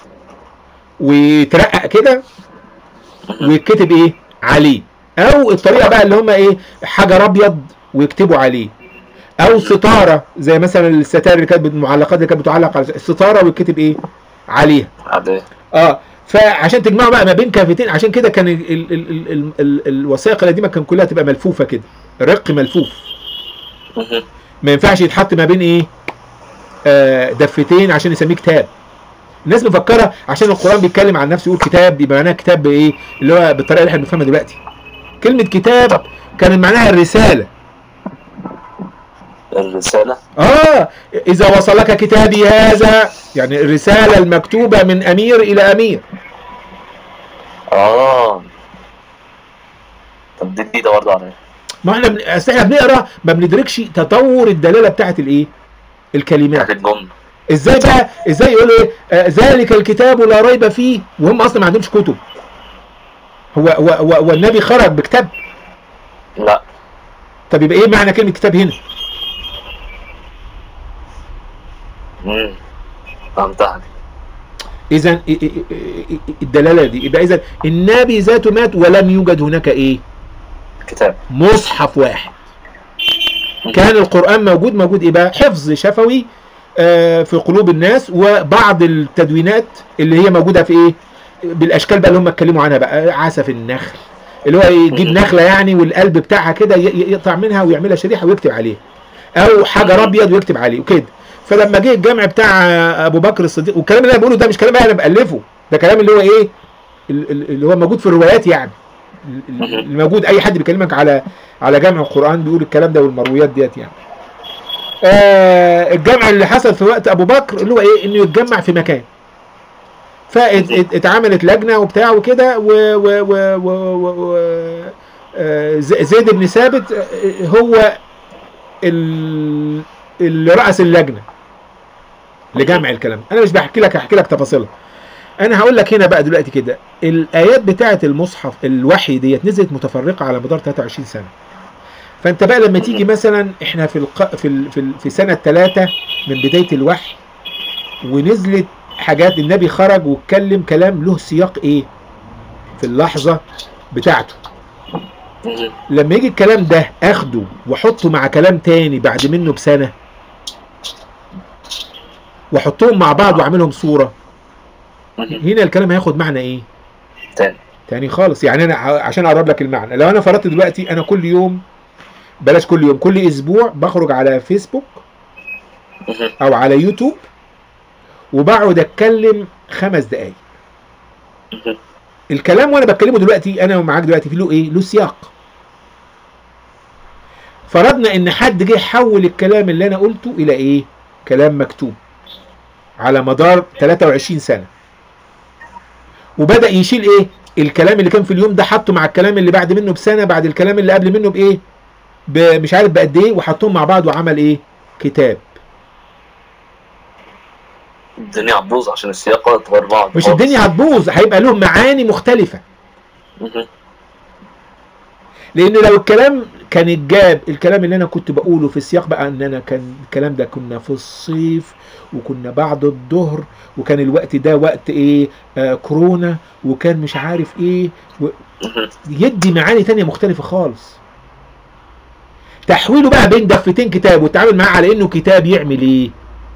Speaker 2: ويترقق كده ويتكتب ايه عليه او الطريقه بقى اللي هم ايه حجر ابيض ويكتبوا عليه او ستاره زي مثلا الستائر اللي كانت المعلقات اللي كانت بتعلق على الستاره ويتكتب ايه عليها
Speaker 1: عادي
Speaker 2: اه فعشان تجمعوا بقى ما بين كافتين عشان كده كان ال ال ال ال ال الوثائق القديمه كان كلها تبقى ملفوفه كده رق ملفوف
Speaker 1: مهم.
Speaker 2: ما ينفعش يتحط ما بين ايه آه دفتين عشان يسميه كتاب الناس مفكره عشان القران بيتكلم عن نفسه يقول كتاب يبقى معناها كتاب بايه اللي هو بالطريقه اللي احنا بنفهمها دلوقتي كلمه كتاب كان معناها الرساله
Speaker 1: الرساله
Speaker 2: اه اذا وصلك كتابي هذا يعني الرساله المكتوبه من امير الى امير
Speaker 1: اه طب دي جديده برضه عليا
Speaker 2: ما احنا بن... أصل احنا بنقرا ما بندركش تطور الدلاله بتاعت الايه الكلمات
Speaker 1: بتاعت الجمله
Speaker 2: ازاي بقى ازاي يقول ايه آه ذلك الكتاب لا ريب فيه وهم اصلا ما عندهمش كتب هو هو هو, هو النبي خرج بكتاب
Speaker 1: لا
Speaker 2: طب يبقى ايه معنى كلمه كتاب هنا
Speaker 1: امم فهمتها دي
Speaker 2: اذا إيه- إيه- إيه- الدلاله دي يبقى اذا النبي ذاته مات ولم يوجد هناك ايه
Speaker 1: كتاب
Speaker 2: مصحف واحد كان القرآن موجود موجود ايه بقى حفظ شفوي آه، في قلوب الناس وبعض التدوينات اللي هي موجودة في ايه بالاشكال بقى اللي هم اتكلموا عنها بقى عسف النخل اللي هو يجيب
Speaker 1: مم.
Speaker 2: نخلة يعني والقلب بتاعها كده ي- ي- يقطع منها ويعملها شريحة ويكتب عليها او حجر ابيض ويكتب عليه وكده فلما جه الجمع بتاع ابو بكر الصديق والكلام اللي انا بقوله ده مش كلام انا بالفه ده كلام اللي هو ايه ال- ال- اللي هو موجود في الروايات يعني ال- ال- اللي موجود اي حد بيكلمك على على جمع القران بيقول الكلام ده والمرويات ديت يعني آه الجمع اللي حصل في وقت ابو بكر اللي هو ايه انه يتجمع في مكان فاتعملت لجنه وبتاع وكده و و و و و و آه، ز- زيد بن ثابت آه، هو ال- اللي رأس اللجنه لجمع الكلام انا مش بحكي لك هحكي لك تفاصيلها انا هقول لك هنا بقى دلوقتي كده الايات بتاعه المصحف الوحي ديت نزلت متفرقه على مدار 23 سنه فانت بقى لما تيجي مثلا احنا في الق... في ال... في, ال... في سنه 3 من بدايه الوحي ونزلت حاجات النبي خرج واتكلم كلام له سياق ايه في اللحظه بتاعته
Speaker 1: مهم.
Speaker 2: لما يجي الكلام ده اخده واحطه مع كلام تاني بعد منه بسنه واحطهم مع بعض واعملهم صوره
Speaker 1: مهم.
Speaker 2: هنا الكلام هياخد معنى ايه
Speaker 1: تاني
Speaker 2: تاني خالص يعني انا ع- عشان اقرب لك المعنى لو انا فرضت دلوقتي انا كل يوم بلاش كل يوم كل اسبوع بخرج على فيسبوك
Speaker 1: مهم.
Speaker 2: او على يوتيوب وبقعد اتكلم خمس دقايق
Speaker 1: مهم.
Speaker 2: الكلام وانا بتكلمه دلوقتي انا ومعاك دلوقتي في له ايه له سياق فرضنا ان حد جه حول الكلام اللي انا قلته الى ايه كلام مكتوب على مدار 23 سنه وبدا يشيل ايه الكلام اللي كان في اليوم ده حطه مع الكلام اللي بعد منه بسنه بعد الكلام اللي قبل منه بايه ب- مش عارف بقد ايه وحطهم مع بعض وعمل ايه كتاب
Speaker 1: الدنيا هتبوظ عشان السياقات غير بعض
Speaker 2: مش
Speaker 1: خالص.
Speaker 2: الدنيا هتبوظ هيبقى له معاني مختلفه
Speaker 1: مهم.
Speaker 2: لان لو الكلام كان اتجاب الكلام اللي انا كنت بقوله في السياق بقى ان انا كان الكلام ده كنا في الصيف وكنا بعد الظهر وكان الوقت ده وقت ايه آه كورونا وكان مش عارف ايه و...
Speaker 1: مهم.
Speaker 2: يدي معاني تانية مختلفة خالص تحويله بقى بين دفتين كتاب والتعامل معاه على انه كتاب يعمل ايه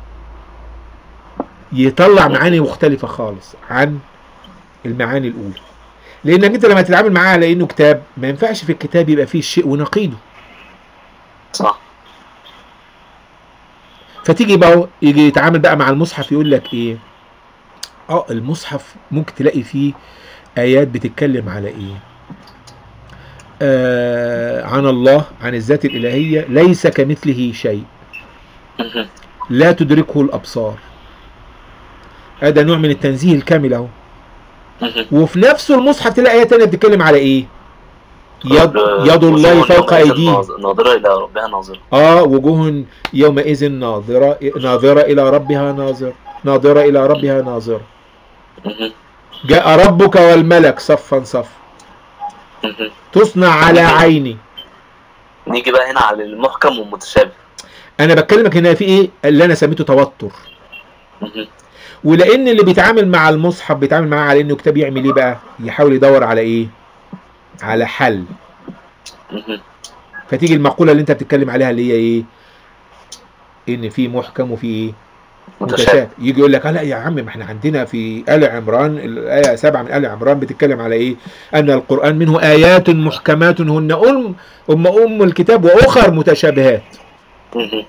Speaker 2: يطلع معاني مختلفة خالص عن المعاني الاولى لانك انت لما تتعامل معاه على انه كتاب ما ينفعش في الكتاب يبقى فيه الشيء ونقيضه
Speaker 1: صح
Speaker 2: فتيجي بقى يجي يتعامل بقى مع المصحف يقول لك ايه اه المصحف ممكن تلاقي فيه ايات بتتكلم على ايه آه عن الله عن الذات الالهيه ليس كمثله شيء
Speaker 1: مهم.
Speaker 2: لا تدركه الابصار هذا نوع من التنزيه الكامل اهو
Speaker 1: مهم.
Speaker 2: وفي نفس المصحف تلاقي ايه تانية بتتكلم على ايه يد, يد الله
Speaker 1: وجوه
Speaker 2: فوق
Speaker 1: يومئذ
Speaker 2: ايديهم
Speaker 1: ناظ- ناظرة إلى ربها ناظرة
Speaker 2: اه وجوه يومئذ ناظرة ناظرة إلى ربها ناظر ناظرة إلى ربها ناظرة
Speaker 1: مهم.
Speaker 2: جاء ربك والملك صفا صف
Speaker 1: مهم.
Speaker 2: تصنع على عيني
Speaker 1: نيجي بقى هنا على المحكم والمتشابه
Speaker 2: أنا بكلمك هنا في إيه اللي أنا سميته توتر
Speaker 1: مهم.
Speaker 2: ولأن اللي بيتعامل مع المصحف بيتعامل معاه على إنه كتاب يعمل إيه بقى يحاول يدور على إيه على حل
Speaker 1: مهم.
Speaker 2: فتيجي المقولة اللي أنت بتتكلم عليها اللي هي إيه إن في محكم وفي إيه
Speaker 1: متشابه
Speaker 2: متشابه يجي يقول لك لا يا عم ما احنا عندنا في آل عمران الآية 7 من آل عمران بتتكلم على إيه؟ أن القرآن منه آيات محكمات هن أم أم أم الكتاب وأخر متشابهات.
Speaker 1: مهم.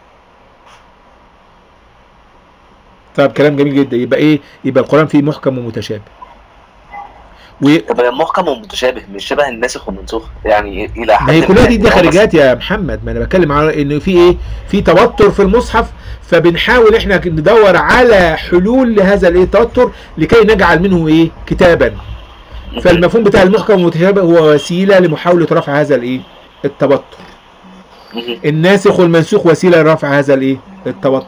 Speaker 2: طب كلام جميل جدا يبقى إيه؟ يبقى القرآن فيه محكم ومتشابه. و
Speaker 1: يبقى محكم ومتشابه مش شبه الناسخ والمنسوخ يعني إلى حد
Speaker 2: ما هي كلها
Speaker 1: ما.
Speaker 2: دي دي
Speaker 1: يعني هو
Speaker 2: خارجات يا محمد ما انا بتكلم على ان في ايه في توتر في المصحف فبنحاول احنا ندور على حلول لهذا الايه التوتر لكي نجعل منه ايه كتابا
Speaker 1: بس-
Speaker 2: فالمفهوم بتاع المحكم والمتشابه هو وسيله لمحاوله رفع هذا الايه التوتر
Speaker 1: مهم.
Speaker 2: الناسخ والمنسوخ وسيله لرفع هذا الايه التوتر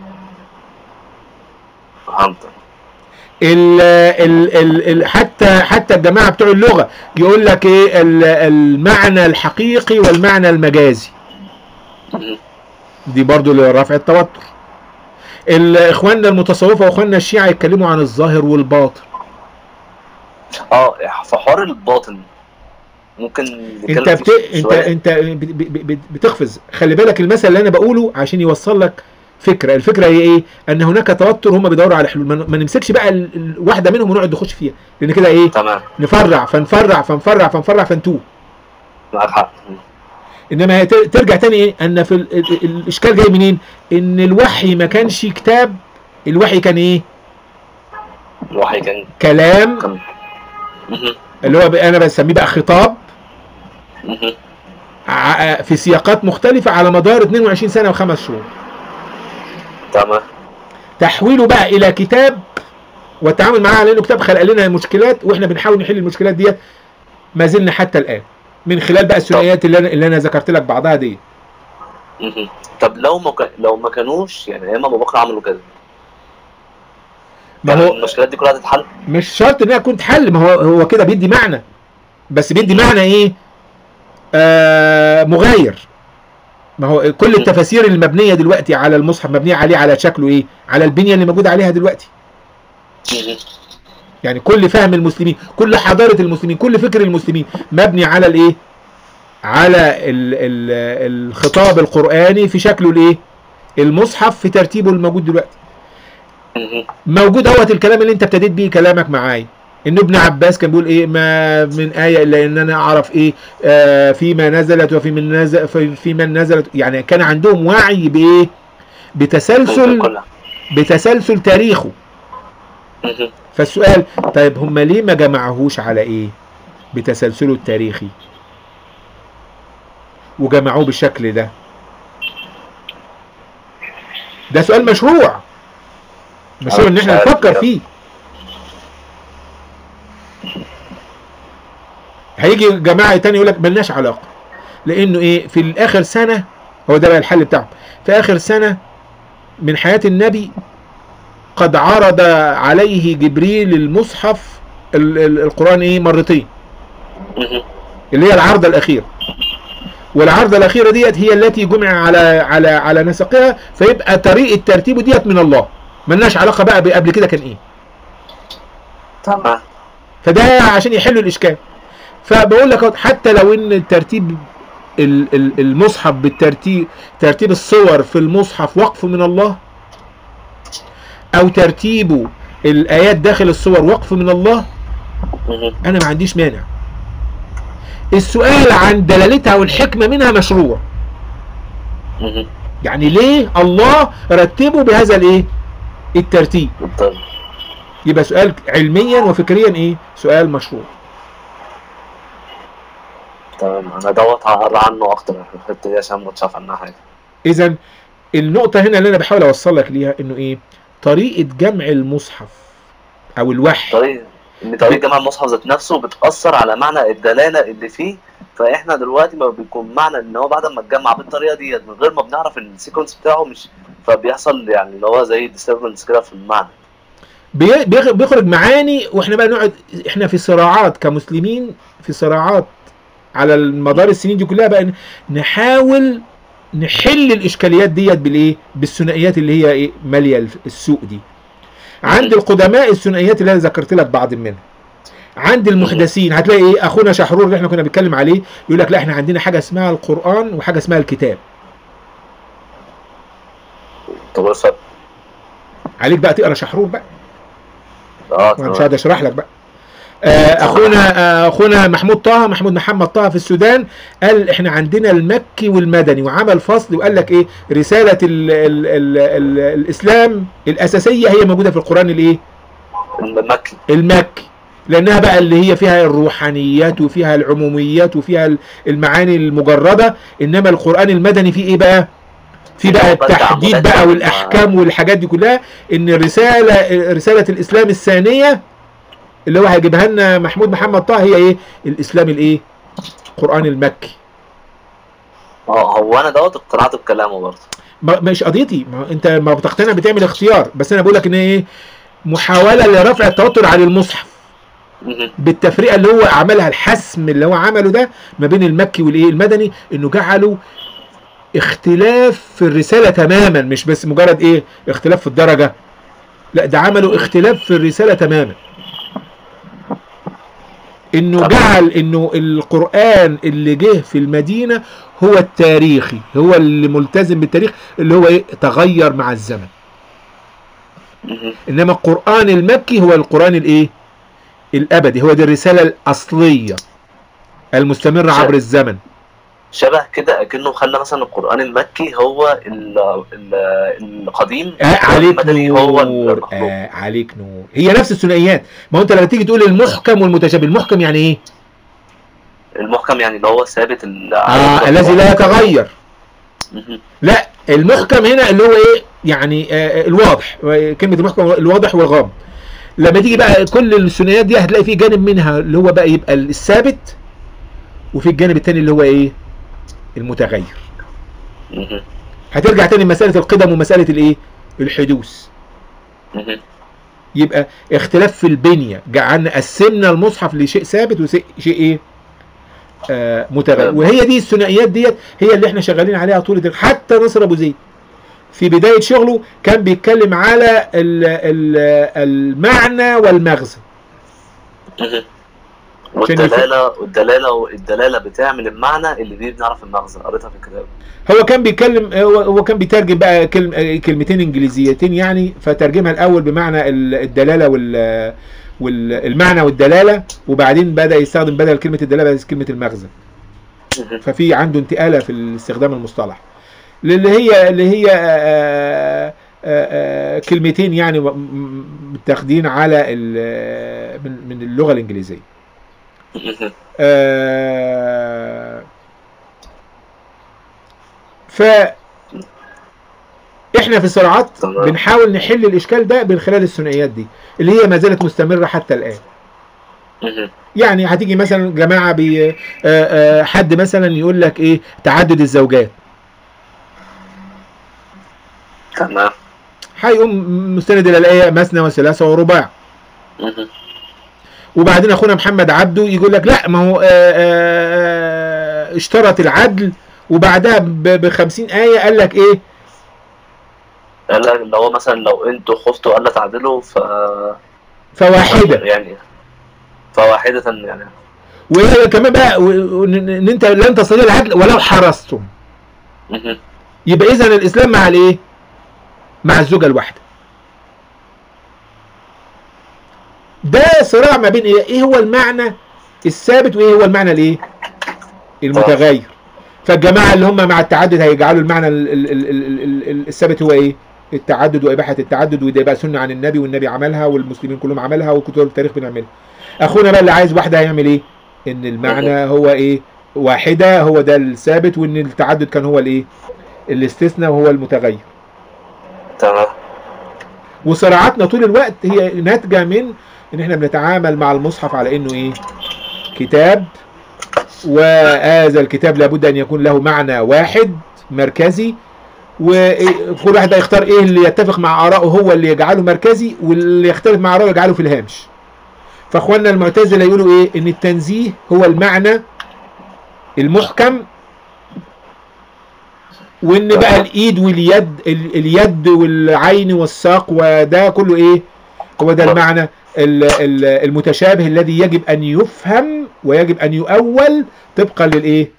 Speaker 1: فهمت
Speaker 2: ال ال ال ال حتى حتى الجماعه بتوع اللغه يقول لك ايه ال- المعنى الحقيقي والمعنى المجازي
Speaker 1: مهم.
Speaker 2: دي برضو لرفع التوتر ال- اخواننا المتصوفه واخواننا الشيعه يتكلموا عن الظاهر والباطن
Speaker 1: اه في حوار الباطن ممكن
Speaker 2: انت
Speaker 1: نتكلم
Speaker 2: بت...
Speaker 1: فيه
Speaker 2: انت
Speaker 1: شوية.
Speaker 2: انت ب- ب- ب- بتقفز خلي بالك المثل اللي انا بقوله عشان يوصل لك فكره الفكره هي ايه ان هناك توتر هم بيدوروا على حلول ما ن- ما نمسكش بقى ال- ال- واحده منهم ونقعد نخش فيها لان كده ايه
Speaker 1: تمام
Speaker 2: نفرع فنفرع فنفرع فنفرع فنتوه
Speaker 1: معاك حق مم.
Speaker 2: انما هي تر- ترجع تاني ايه ان في ال- ال- الاشكال جاي منين ان الوحي ما كانش كتاب الوحي كان ايه
Speaker 1: الوحي كان
Speaker 2: كلام
Speaker 1: كان مهم.
Speaker 2: اللي هو بقى انا بسميه بقى خطاب
Speaker 1: مهم.
Speaker 2: ع- في سياقات مختلفة على مدار 22 سنة وخمس شهور
Speaker 1: تمام
Speaker 2: تحويله بقى الى كتاب والتعامل معاه على انه كتاب خلق لنا مشكلات واحنا بنحاول نحل المشكلات ديت ما زلنا حتى الان من خلال بقى الثنائيات اللي انا اللي انا ذكرت لك بعضها دي
Speaker 1: مهم. طب لو ما كان لو ما كانوش يعني ايام ابو بكر عملوا كده
Speaker 2: ما
Speaker 1: كان
Speaker 2: هو
Speaker 1: المشكلات دي كلها تتحل
Speaker 2: مش شرط انها تكون تحل ما هو هو كده بيدي معنى بس بيدي معنى ايه آه مغاير ما هو كل التفاسير المبنيه دلوقتي على المصحف مبنيه عليه على شكله ايه على البنيه اللي موجوده عليها دلوقتي
Speaker 1: مهم.
Speaker 2: يعني كل فهم المسلمين كل حضاره المسلمين كل فكر المسلمين مبني على الايه على ال ال الخطاب القراني في شكله الايه المصحف في ترتيبه الموجود دلوقتي
Speaker 1: مهم.
Speaker 2: موجود اهوت الكلام اللي انت ابتديت بيه كلامك معايا ان ابن عباس كان بيقول ايه ما من آية إلا إن أنا أعرف إيه آه فيما نزلت وفي من نزل في, في من نزلت يعني كان عندهم وعي بإيه بتسلسل
Speaker 1: كلها
Speaker 2: بتسلسل تاريخه
Speaker 1: مهم.
Speaker 2: فالسؤال طيب هم ليه ما جمعهوش على إيه بتسلسله التاريخي وجمعوه بالشكل ده ده سؤال مشروع مشروع ان
Speaker 1: مش
Speaker 2: احنا
Speaker 1: عارف
Speaker 2: نفكر
Speaker 1: يعني.
Speaker 2: فيه هيجي جماعه تاني يقول لك ملناش علاقه لانه ايه في الاخر سنه هو ده بقى الحل بتاعهم في اخر سنه من حياه النبي قد عرض عليه جبريل المصحف ال- ال- القران ايه مرتين
Speaker 1: مهم.
Speaker 2: اللي هي العرضه الاخيره والعرضه الاخيره ديت هي التي جمع على على على نسقها فيبقى طريقه ترتيبه ديت من الله ملناش علاقه بقى قبل كده كان ايه
Speaker 1: تمام
Speaker 2: فده عشان يحلوا الاشكال فبقول لك أهو، حتى لو ان الترتيب ال- ال- المصحف بالترتيب ترتيب الصور في المصحف وقف من الله او ترتيبه الايات داخل الصور وقف من الله
Speaker 1: مهم.
Speaker 2: انا ما عنديش مانع السؤال عن دلالتها والحكمه منها مشروع
Speaker 1: مهم.
Speaker 2: يعني ليه الله رتبه بهذا الايه الترتيب
Speaker 1: بالضبط.
Speaker 2: يبقى سؤال علميا وفكريا ايه سؤال مشروع
Speaker 1: تمام انا دوت هقرا عنه اكتر في الحته دي عشان ما كنتش عارف عنها حاجه
Speaker 2: اذا النقطه هنا اللي انا بحاول اوصل لك ليها انه ايه طريقه جمع المصحف او الوحي
Speaker 1: طريقه ان طريقه جمع المصحف ذات نفسه بتاثر على معنى الدلاله اللي فيه فاحنا دلوقتي ما بيكون معنى ان هو بعد ما اتجمع بالطريقه ديت من غير ما بنعرف السيكونس بتاعه مش فبيحصل يعني اللي هو زي ديستربنس كده في المعنى
Speaker 2: بي- بيخ- بيخرج معاني واحنا بقى نقعد احنا في صراعات كمسلمين في صراعات على مدار السنين دي كلها بقى نحاول نحل الاشكاليات ديت بالايه بالثنائيات اللي هي ايه ماليه الف- السوق دي عند القدماء الثنائيات اللي انا ذكرت لك بعض منها عند المحدثين هتلاقي ايه اخونا شحرور اللي احنا كنا بنتكلم عليه يقول لك لا احنا عندنا حاجه اسمها القران وحاجه اسمها الكتاب
Speaker 1: طب بس اه
Speaker 2: عليك بقى تقرا شحرور بقى وانا مش
Speaker 1: تمام
Speaker 2: قاعد اشرح لك بقى آه، اخونا آه، اخونا محمود طه محمود محمد طه في السودان قال احنا عندنا المكي والمدني وعمل فصل وقال لك ايه رساله ال ال ال ال الاسلام الاساسيه هي موجوده في القران الايه
Speaker 1: المكي
Speaker 2: المكي لانها بقى اللي هي فيها الروحانيات وفيها العموميات وفيها ال- المعاني المجرده انما القران المدني فيه ايه بقى في بقى
Speaker 1: هو بقى
Speaker 2: التحديد
Speaker 1: التعاملات
Speaker 2: بقى
Speaker 1: مع-
Speaker 2: والاحكام والحاجات دي كلها ان الرساله رساله الاسلام الثانيه اللي هو هيجيبها لنا محمود محمد طه هي ايه الاسلام الايه القران المكي
Speaker 1: اه هو انا دوت اقتنعت بكلامه برضه
Speaker 2: ما مش قضيتي ما انت ما بتقتنع بتعمل اختيار بس انا بقول لك ان ايه محاوله لرفع التوتر عن المصحف
Speaker 1: مهم.
Speaker 2: بالتفرقه اللي هو عملها الحسم اللي هو عمله ده ما بين المكي والايه المدني انه جعله اختلاف في الرساله تماما مش بس مجرد ايه اختلاف في الدرجه لا ده عملوا اختلاف في الرساله تماما انه
Speaker 1: طبعا.
Speaker 2: جعل انه القران اللي جه في المدينه هو التاريخي هو اللي ملتزم بالتاريخ اللي هو ايه تغير مع الزمن
Speaker 1: مهم.
Speaker 2: انما القران المكي هو القران الايه الابدي هو دي الرساله الاصليه المستمره
Speaker 1: شايف.
Speaker 2: عبر الزمن
Speaker 1: شبه كده اكنه خلى مثلا القران المكي هو ال ال القديم
Speaker 2: آه عليك
Speaker 1: المدني هو
Speaker 2: نور
Speaker 1: المخلوق
Speaker 2: آه عليك نور هي نفس الثنائيات ما هو انت لما تيجي تقول المحكم والمتشابه المحكم يعني ايه
Speaker 1: المحكم يعني اللي هو ثابت ال-
Speaker 2: آه الذي لا يتغير
Speaker 1: مهم.
Speaker 2: لا المحكم هنا اللي هو ايه يعني آه الواضح كلمه المحكم الواضح والغامض لما تيجي بقى كل الثنائيات دي هتلاقي في جانب منها اللي هو بقى يبقى الثابت وفي الجانب الثاني اللي هو ايه المتغير
Speaker 1: مهم.
Speaker 2: هترجع تاني لمساله القدم ومساله الايه الحدوث
Speaker 1: مهم.
Speaker 2: يبقى اختلاف في البنيه جعلنا قسمنا المصحف لشيء ثابت وشيء شيء ايه آه متغير
Speaker 1: نعم.
Speaker 2: وهي دي الثنائيات ديت هي اللي احنا شغالين عليها طول الدرس حتى نصر ابو زيد في بدايه شغله كان بيتكلم على ال ال المعنى والمغزى
Speaker 1: مهم.
Speaker 2: عشان
Speaker 1: والدلاله والدلاله والدلاله بتعمل المعنى اللي بيه بنعرف المغزى قريتها في الكتاب
Speaker 2: هو كان بيتكلم هو هو كان بيترجم بقى كلم كلمتين انجليزيتين يعني فترجمها الاول بمعنى ال- الدلاله وال والمعنى والدلاله وبعدين بدا يستخدم بدل كلمه الدلاله بدل كلمه المغزى
Speaker 1: مهم.
Speaker 2: ففي عنده انتقاله في استخدام المصطلح اللي هي اللي هي آه، آه، آه، كلمتين يعني م- م- متاخدين على ال- من من اللغه الانجليزيه
Speaker 1: مهم.
Speaker 2: آه، ف احنا في صراعات
Speaker 1: تمام.
Speaker 2: بنحاول نحل الاشكال ده من خلال الثنائيات دي اللي هي ما زالت مستمره حتى الان
Speaker 1: مهم.
Speaker 2: يعني هتيجي مثلا جماعه بي آه، آه، حد مثلا يقول لك ايه تعدد الزوجات
Speaker 1: تمام
Speaker 2: هيقوم مستند الى الايه مثنى وثلاثه ورباع
Speaker 1: مهم.
Speaker 2: وبعدين اخونا محمد عبده يقول لك لا ما هو آه، آه، اشترط العدل وبعدها ب 50 ايه قال لك ايه
Speaker 1: قال لك اللي هو مثلا لو انتوا خفتوا الا تعدلوا ف
Speaker 2: فواحده
Speaker 1: يعني فواحدة يعني
Speaker 2: وهي كمان بقى و- و- ان إن انت لن تستطيع العدل ولو حرصتم
Speaker 1: مهم.
Speaker 2: يبقى اذا الاسلام مع الايه؟ مع الزوجه الواحده. ده صراع ما بين ايه؟ ايه هو المعنى الثابت وايه هو المعنى الايه؟ المتغير. فالجماعه اللي هم مع التعدد هيجعلوا المعنى ال- ال- ال- ال- ال- ال- الثابت هو ايه؟ التعدد واباحه التعدد وده يبقى سنه عن النبي والنبي عملها والمسلمين كلهم عملها وكتب التاريخ بنعملها. اخونا بقى اللي عايز واحده هيعمل ايه؟ ان المعنى هو ايه؟ واحده هو ده الثابت وان التعدد كان هو الايه؟ الاستثناء وهو المتغير.
Speaker 1: تمام
Speaker 2: وصراعاتنا طول الوقت هي ناتجه من ان احنا بنتعامل مع المصحف على انه ايه؟ كتاب وهذا الكتاب لابد ان يكون له معنى واحد مركزي وكل واحد يختار ايه اللي يتفق مع ارائه هو اللي يجعله مركزي واللي يختلف مع ارائه يجعله في الهامش. فاخواننا المعتزله يقولوا ايه؟ ان التنزيه هو المعنى المحكم وان بقى الايد واليد ال- اليد والعين والساق وده كله ايه؟ هو ده المعنى ال- ال- المتشابه الذي يجب ان يفهم ويجب ان يؤول طبقا للايه؟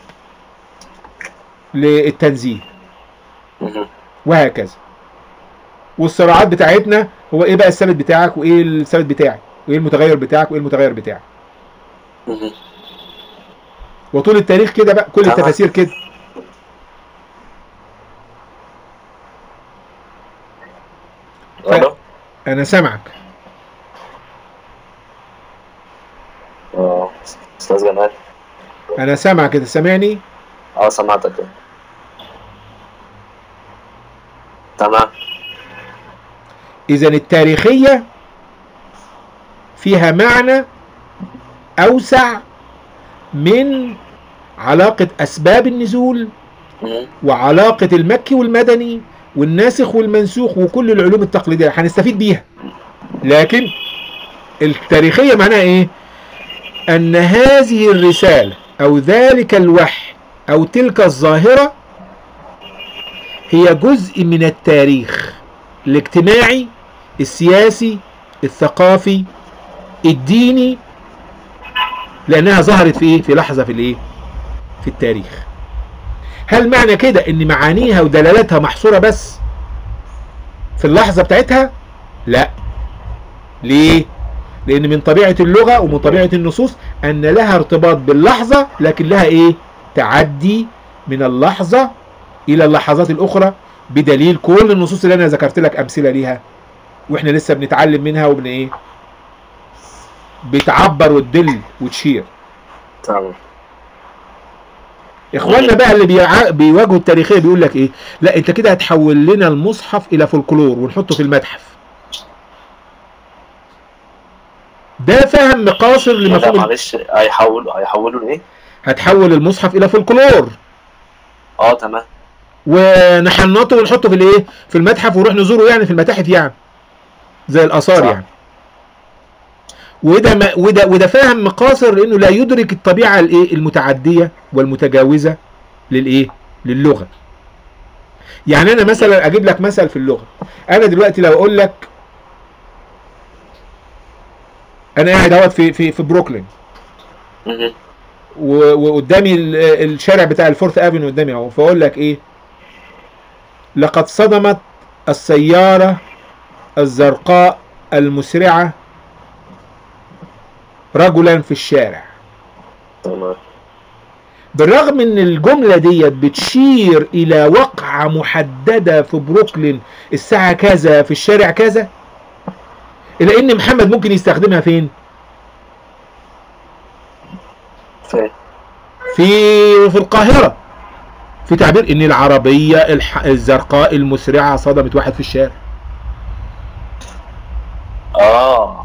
Speaker 2: للتنزيه
Speaker 1: مهم.
Speaker 2: وهكذا والصراعات بتاعتنا هو ايه بقى الثابت بتاعك وايه الثابت بتاعي وايه المتغير بتاعك وايه المتغير بتاعك
Speaker 1: مهم.
Speaker 2: وطول التاريخ كده بقى كل
Speaker 1: تمام.
Speaker 2: التفاسير كده
Speaker 1: الو
Speaker 2: انا سامعك
Speaker 1: اه استاذ جمال
Speaker 2: انا سامعك انت سامعني
Speaker 1: اه سمعتك تمام
Speaker 2: اذا التاريخيه فيها معنى اوسع من علاقه اسباب النزول
Speaker 1: مهم.
Speaker 2: وعلاقه المكي والمدني والناسخ والمنسوخ وكل العلوم التقليديه هنستفيد بيها لكن التاريخيه معناها ايه ان هذه الرساله او ذلك الوحي او تلك الظاهره هي جزء من التاريخ الاجتماعي السياسي الثقافي الديني لانها ظهرت في ايه في لحظه في الايه في التاريخ هل معنى كده ان معانيها ودلالاتها محصوره بس في اللحظه بتاعتها لا ليه لان من طبيعه اللغه ومن طبيعه النصوص ان لها ارتباط باللحظه لكن لها ايه تعدي من اللحظة إلى اللحظات الأخرى بدليل كل النصوص اللي أنا ذكرت لك أمثلة ليها وإحنا لسه بنتعلم منها وبن إيه بتعبر وتدل وتشير
Speaker 1: تمام
Speaker 2: اخواننا بقى اللي بيع... بيواجهوا التاريخيه بيقول لك ايه لا انت كده هتحول لنا المصحف الى فولكلور ونحطه في المتحف ده فهم مقاصر
Speaker 1: لا
Speaker 2: لمفهوم ال-
Speaker 1: معلش هيحولوا هيحولوا لايه؟
Speaker 2: هتحول المصحف الى فولكلور
Speaker 1: اه تمام
Speaker 2: ونحنطه ونحطه في الايه في المتحف ونروح نزوره يعني في المتاحف يعني زي الاثار
Speaker 1: صح.
Speaker 2: يعني وده ما وده وده فاهم مقاصر لانه لا يدرك الطبيعه الايه المتعديه والمتجاوزه للايه للغه يعني انا مثلا اجيب لك مثل في اللغه انا دلوقتي لو اقول لك انا قاعد اهوت في في في بروكلين
Speaker 1: مهم.
Speaker 2: و- وقدامي ال- الشارع بتاع الفورث افنيو قدامي اهو فاقول لك ايه لقد صدمت السيارة الزرقاء المسرعة رجلا في الشارع
Speaker 1: تمام
Speaker 2: بالرغم ان الجملة ديت بتشير الى وقعة محددة في بروكلين الساعة كذا في الشارع كذا الا ان محمد ممكن يستخدمها فين
Speaker 1: فاهم
Speaker 2: في في القاهرة في تعبير ان العربية الح... الزرقاء المسرعة صدمت واحد في الشارع
Speaker 1: اه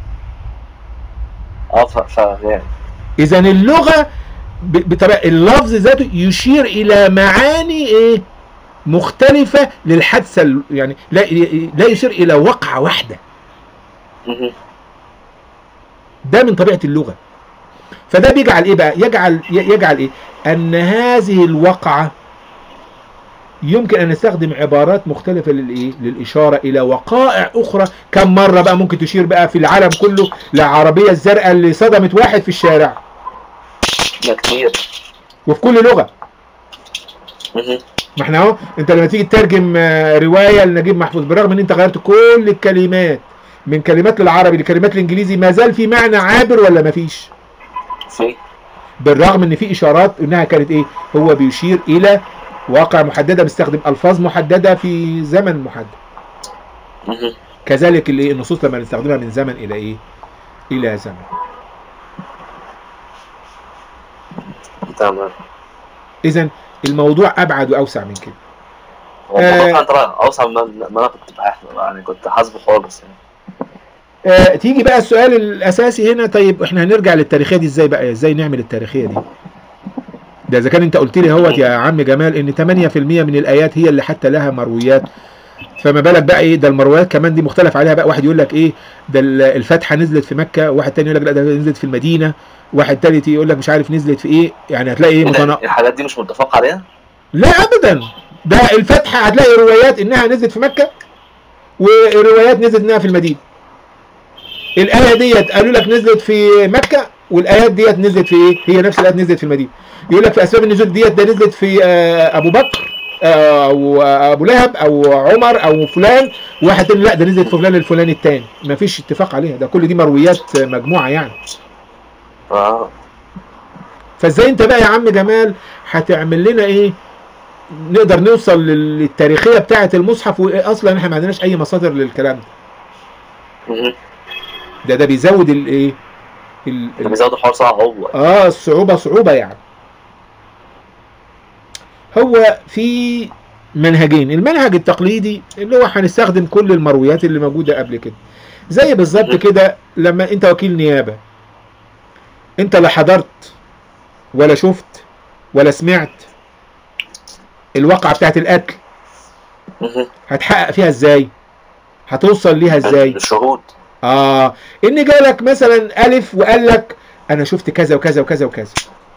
Speaker 1: اه ف- فاهم
Speaker 2: اذا اللغة ب- بطبيعة اللفظ ذاته يشير الى معاني ايه مختلفة للحادثة ال- يعني لا لا يشير الى وقعة واحدة
Speaker 1: مهم.
Speaker 2: ده من طبيعة اللغة فده بيجعل ايه بقى يجعل ي- يجعل ايه ان هذه الوقعة يمكن ان نستخدم عبارات مختلفة للايه للاشارة الى وقائع اخرى كم مرة بقى ممكن تشير بقى في العالم كله للعربية الزرقاء اللي صدمت واحد في الشارع
Speaker 1: ده كتير
Speaker 2: وفي كل لغة
Speaker 1: مهم.
Speaker 2: ما احنا اهو انت لما تيجي تترجم آه، روايه لنجيب محفوظ بالرغم ان انت غيرت كل الكلمات من كلمات العربي لكلمات الانجليزي ما زال في معنى عابر ولا ما فيش
Speaker 1: في
Speaker 2: بالرغم ان في اشارات انها كانت ايه هو بيشير الى واقع محدده بيستخدم الفاظ محدده في زمن محدد
Speaker 1: مهم.
Speaker 2: كذلك الايه النصوص لما نستخدمها من زمن الى ايه الى زمن
Speaker 1: تمام
Speaker 2: اذا الموضوع ابعد واوسع من كده
Speaker 1: هو
Speaker 2: آه.
Speaker 1: الموضوع كان طلع اوسع ما ما انا كنت بحث- يعني كنت حاسبه خالص يعني
Speaker 2: آه تيجي بقى السؤال الاساسي هنا طيب احنا هنرجع للتاريخيه دي ازاي بقى ازاي نعمل التاريخيه دي ده اذا كان انت قلت لي اهوت يا عم جمال ان 8% من الايات هي اللي حتى لها مرويات فما بالك بقى ايه ده المرويات كمان دي مختلف عليها بقى واحد يقول لك ايه ده ال- الفاتحه نزلت في مكه واحد تاني يقول لك لا ده نزلت في المدينه واحد تالت يقول لك مش عارف نزلت في ايه يعني هتلاقي ايه
Speaker 1: إيه ده؟
Speaker 2: متنا...
Speaker 1: الحاجات دي مش متفق عليها
Speaker 2: لا ابدا ده الفاتحه هتلاقي روايات انها نزلت في مكه وروايات نزلت انها في المدينه الايه ديت قالوا لك نزلت في مكه والايات ديت نزلت في ايه هي نفس الايات نزلت في المدينه يقول لك في اسباب النزول ديت ده نزلت في آه، ابو بكر آه، او ابو لهب او عمر او فلان واحد تاني لا ده نزلت في فلان الفلاني التاني ما فيش اتفاق عليها ده كل دي مرويات مجموعه يعني
Speaker 1: اه
Speaker 2: فازاي انت بقى يا عم جمال هتعمل لنا ايه نقدر نوصل لل- للتاريخيه بتاعه المصحف واصلا احنا ما عندناش اي مصادر للكلام ده
Speaker 1: مهم.
Speaker 2: ده ده بيزود الايه ال-
Speaker 1: اللي
Speaker 2: ال-
Speaker 1: بيزود الحوار صعب هو
Speaker 2: اه الصعوبه صعوبه يعني هو في منهجين المنهج التقليدي اللي هو هنستخدم كل المرويات اللي موجوده قبل كده زي بالظبط
Speaker 1: مهم.
Speaker 2: كده لما انت وكيل نيابه انت لا حضرت ولا شفت ولا سمعت الواقعه بتاعت القتل
Speaker 1: مهم.
Speaker 2: هتحقق فيها ازاي هتوصل ليها ازاي
Speaker 1: الشهود
Speaker 2: اه ان جالك مثلا الف وقال لك انا شفت كذا وكذا وكذا وكذا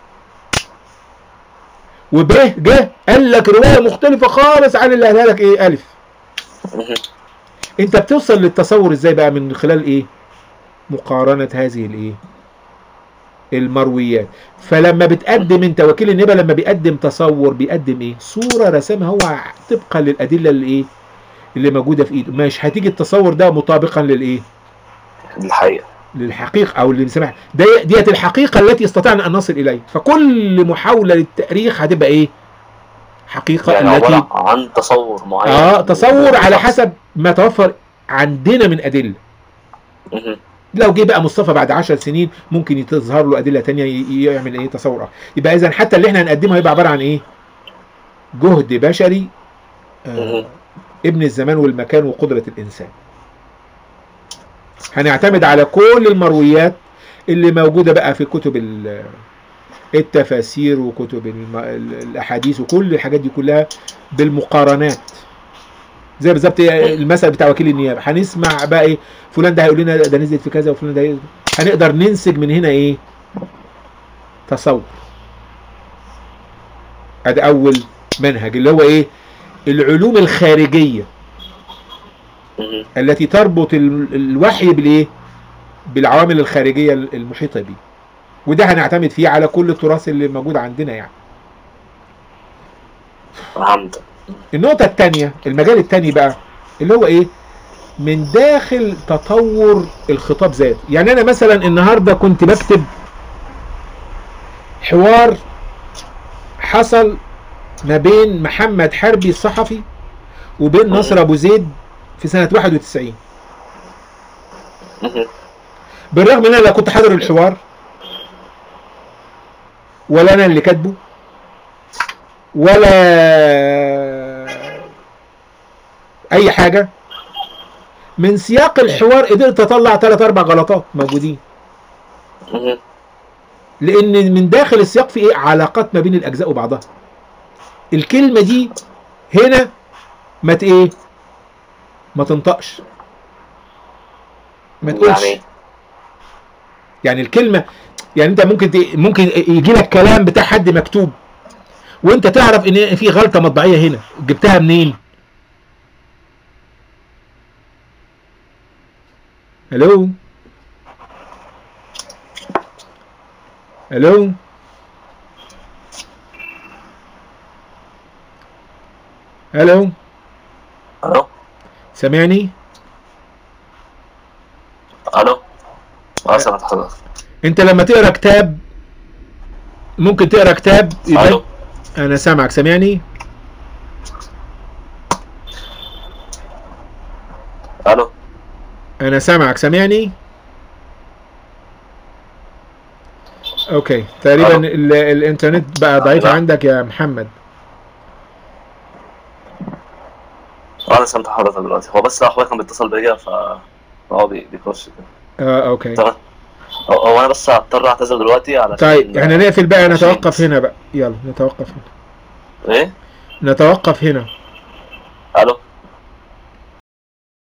Speaker 2: وب جه قال لك روايه مختلفه خالص عن اللي قالها لك ايه الف
Speaker 1: مهم.
Speaker 2: انت بتوصل للتصور ازاي بقى من خلال ايه مقارنه هذه الايه المرويات فلما بتقدم انت وكيل النيابه لما بيقدم تصور بيقدم ايه صوره رسمها هو طبقا للادله اللي ايه اللي موجوده في ايده مش هتيجي التصور ده مطابقا للايه
Speaker 1: الحقيقة
Speaker 2: للحقيقة أو اللي بنسميها دي- ديت الحقيقة التي استطعنا أن نصل إليها فكل محاولة للتأريخ هتبقى إيه؟ حقيقة
Speaker 1: يعني
Speaker 2: التي
Speaker 1: عباره عن تصور معين
Speaker 2: اه تصور على
Speaker 1: شخص.
Speaker 2: حسب ما توفر عندنا من ادله
Speaker 1: مهم.
Speaker 2: لو جه بقى مصطفى بعد عشر سنين ممكن تظهر له ادله تانية ي- يعمل ايه تصور آخر. يبقى اذا حتى اللي احنا هنقدمه هيبقى عباره عن ايه جهد بشري آه
Speaker 1: مهم.
Speaker 2: ابن الزمان والمكان وقدره الانسان هنعتمد على كل المرويات اللي موجوده بقى في كتب ال- التفاسير وكتب الم- ال- الاحاديث وكل الحاجات دي كلها بالمقارنات زي بالظبط المثل بتاع وكيل النيابه هنسمع بقى ايه فلان ده هيقول لنا ده نزلت في كذا وفلان ده هي- هنقدر ننسج من هنا ايه تصور ادي اول منهج اللي هو ايه العلوم الخارجيه
Speaker 1: مهم.
Speaker 2: التي تربط ال- الوحي بالايه بالعوامل الخارجيه المحيطه به وده هنعتمد فيه على كل التراث اللي موجود عندنا يعني
Speaker 1: فهمت
Speaker 2: النقطة الثانية المجال الثاني بقى اللي هو ايه من داخل تطور الخطاب ذاته يعني انا مثلا النهاردة كنت بكتب حوار حصل ما بين محمد حربي الصحفي وبين نصر ابو زيد في سنة 91
Speaker 1: مهم.
Speaker 2: بالرغم ان انا لا كنت حاضر الحوار ولا انا اللي كاتبه ولا اي حاجه من سياق الحوار قدرت اطلع ثلاث اربع غلطات موجودين
Speaker 1: مهم.
Speaker 2: لان من داخل السياق في ايه علاقات ما بين الاجزاء وبعضها الكلمه دي هنا ما ت- ايه ما تنطقش ما تقولش
Speaker 1: يعني
Speaker 2: يعني الكلمه يعني انت ممكن ت- ممكن يجي لك كلام بتاع حد مكتوب وانت تعرف ان في غلطه مطبعيه هنا جبتها منين الو الو الو
Speaker 1: الو
Speaker 2: سامعني
Speaker 1: الو اه سمعت حضرتك
Speaker 2: انت لما تقرا كتاب ممكن تقرا كتاب يبقى
Speaker 1: الو
Speaker 2: انا سامعك سامعني
Speaker 1: الو
Speaker 2: انا سامعك سامعني اوكي تقريبا
Speaker 1: ألو.
Speaker 2: ال- الانترنت بقى ضعيف
Speaker 1: لا.
Speaker 2: عندك يا محمد
Speaker 1: اه انا سمعت حضرتك دلوقتي هو بس اخويا كان بيتصل بيا ف هو بي- بيخش كده
Speaker 2: اه اوكي
Speaker 1: تمام هو- هو انا بس هضطر اعتذر دلوقتي علشان
Speaker 2: طيب احنا نقفل بقى
Speaker 1: عشان-
Speaker 2: نتوقف هنا بقى يلا نتوقف هنا
Speaker 1: ايه
Speaker 2: نتوقف هنا
Speaker 1: الو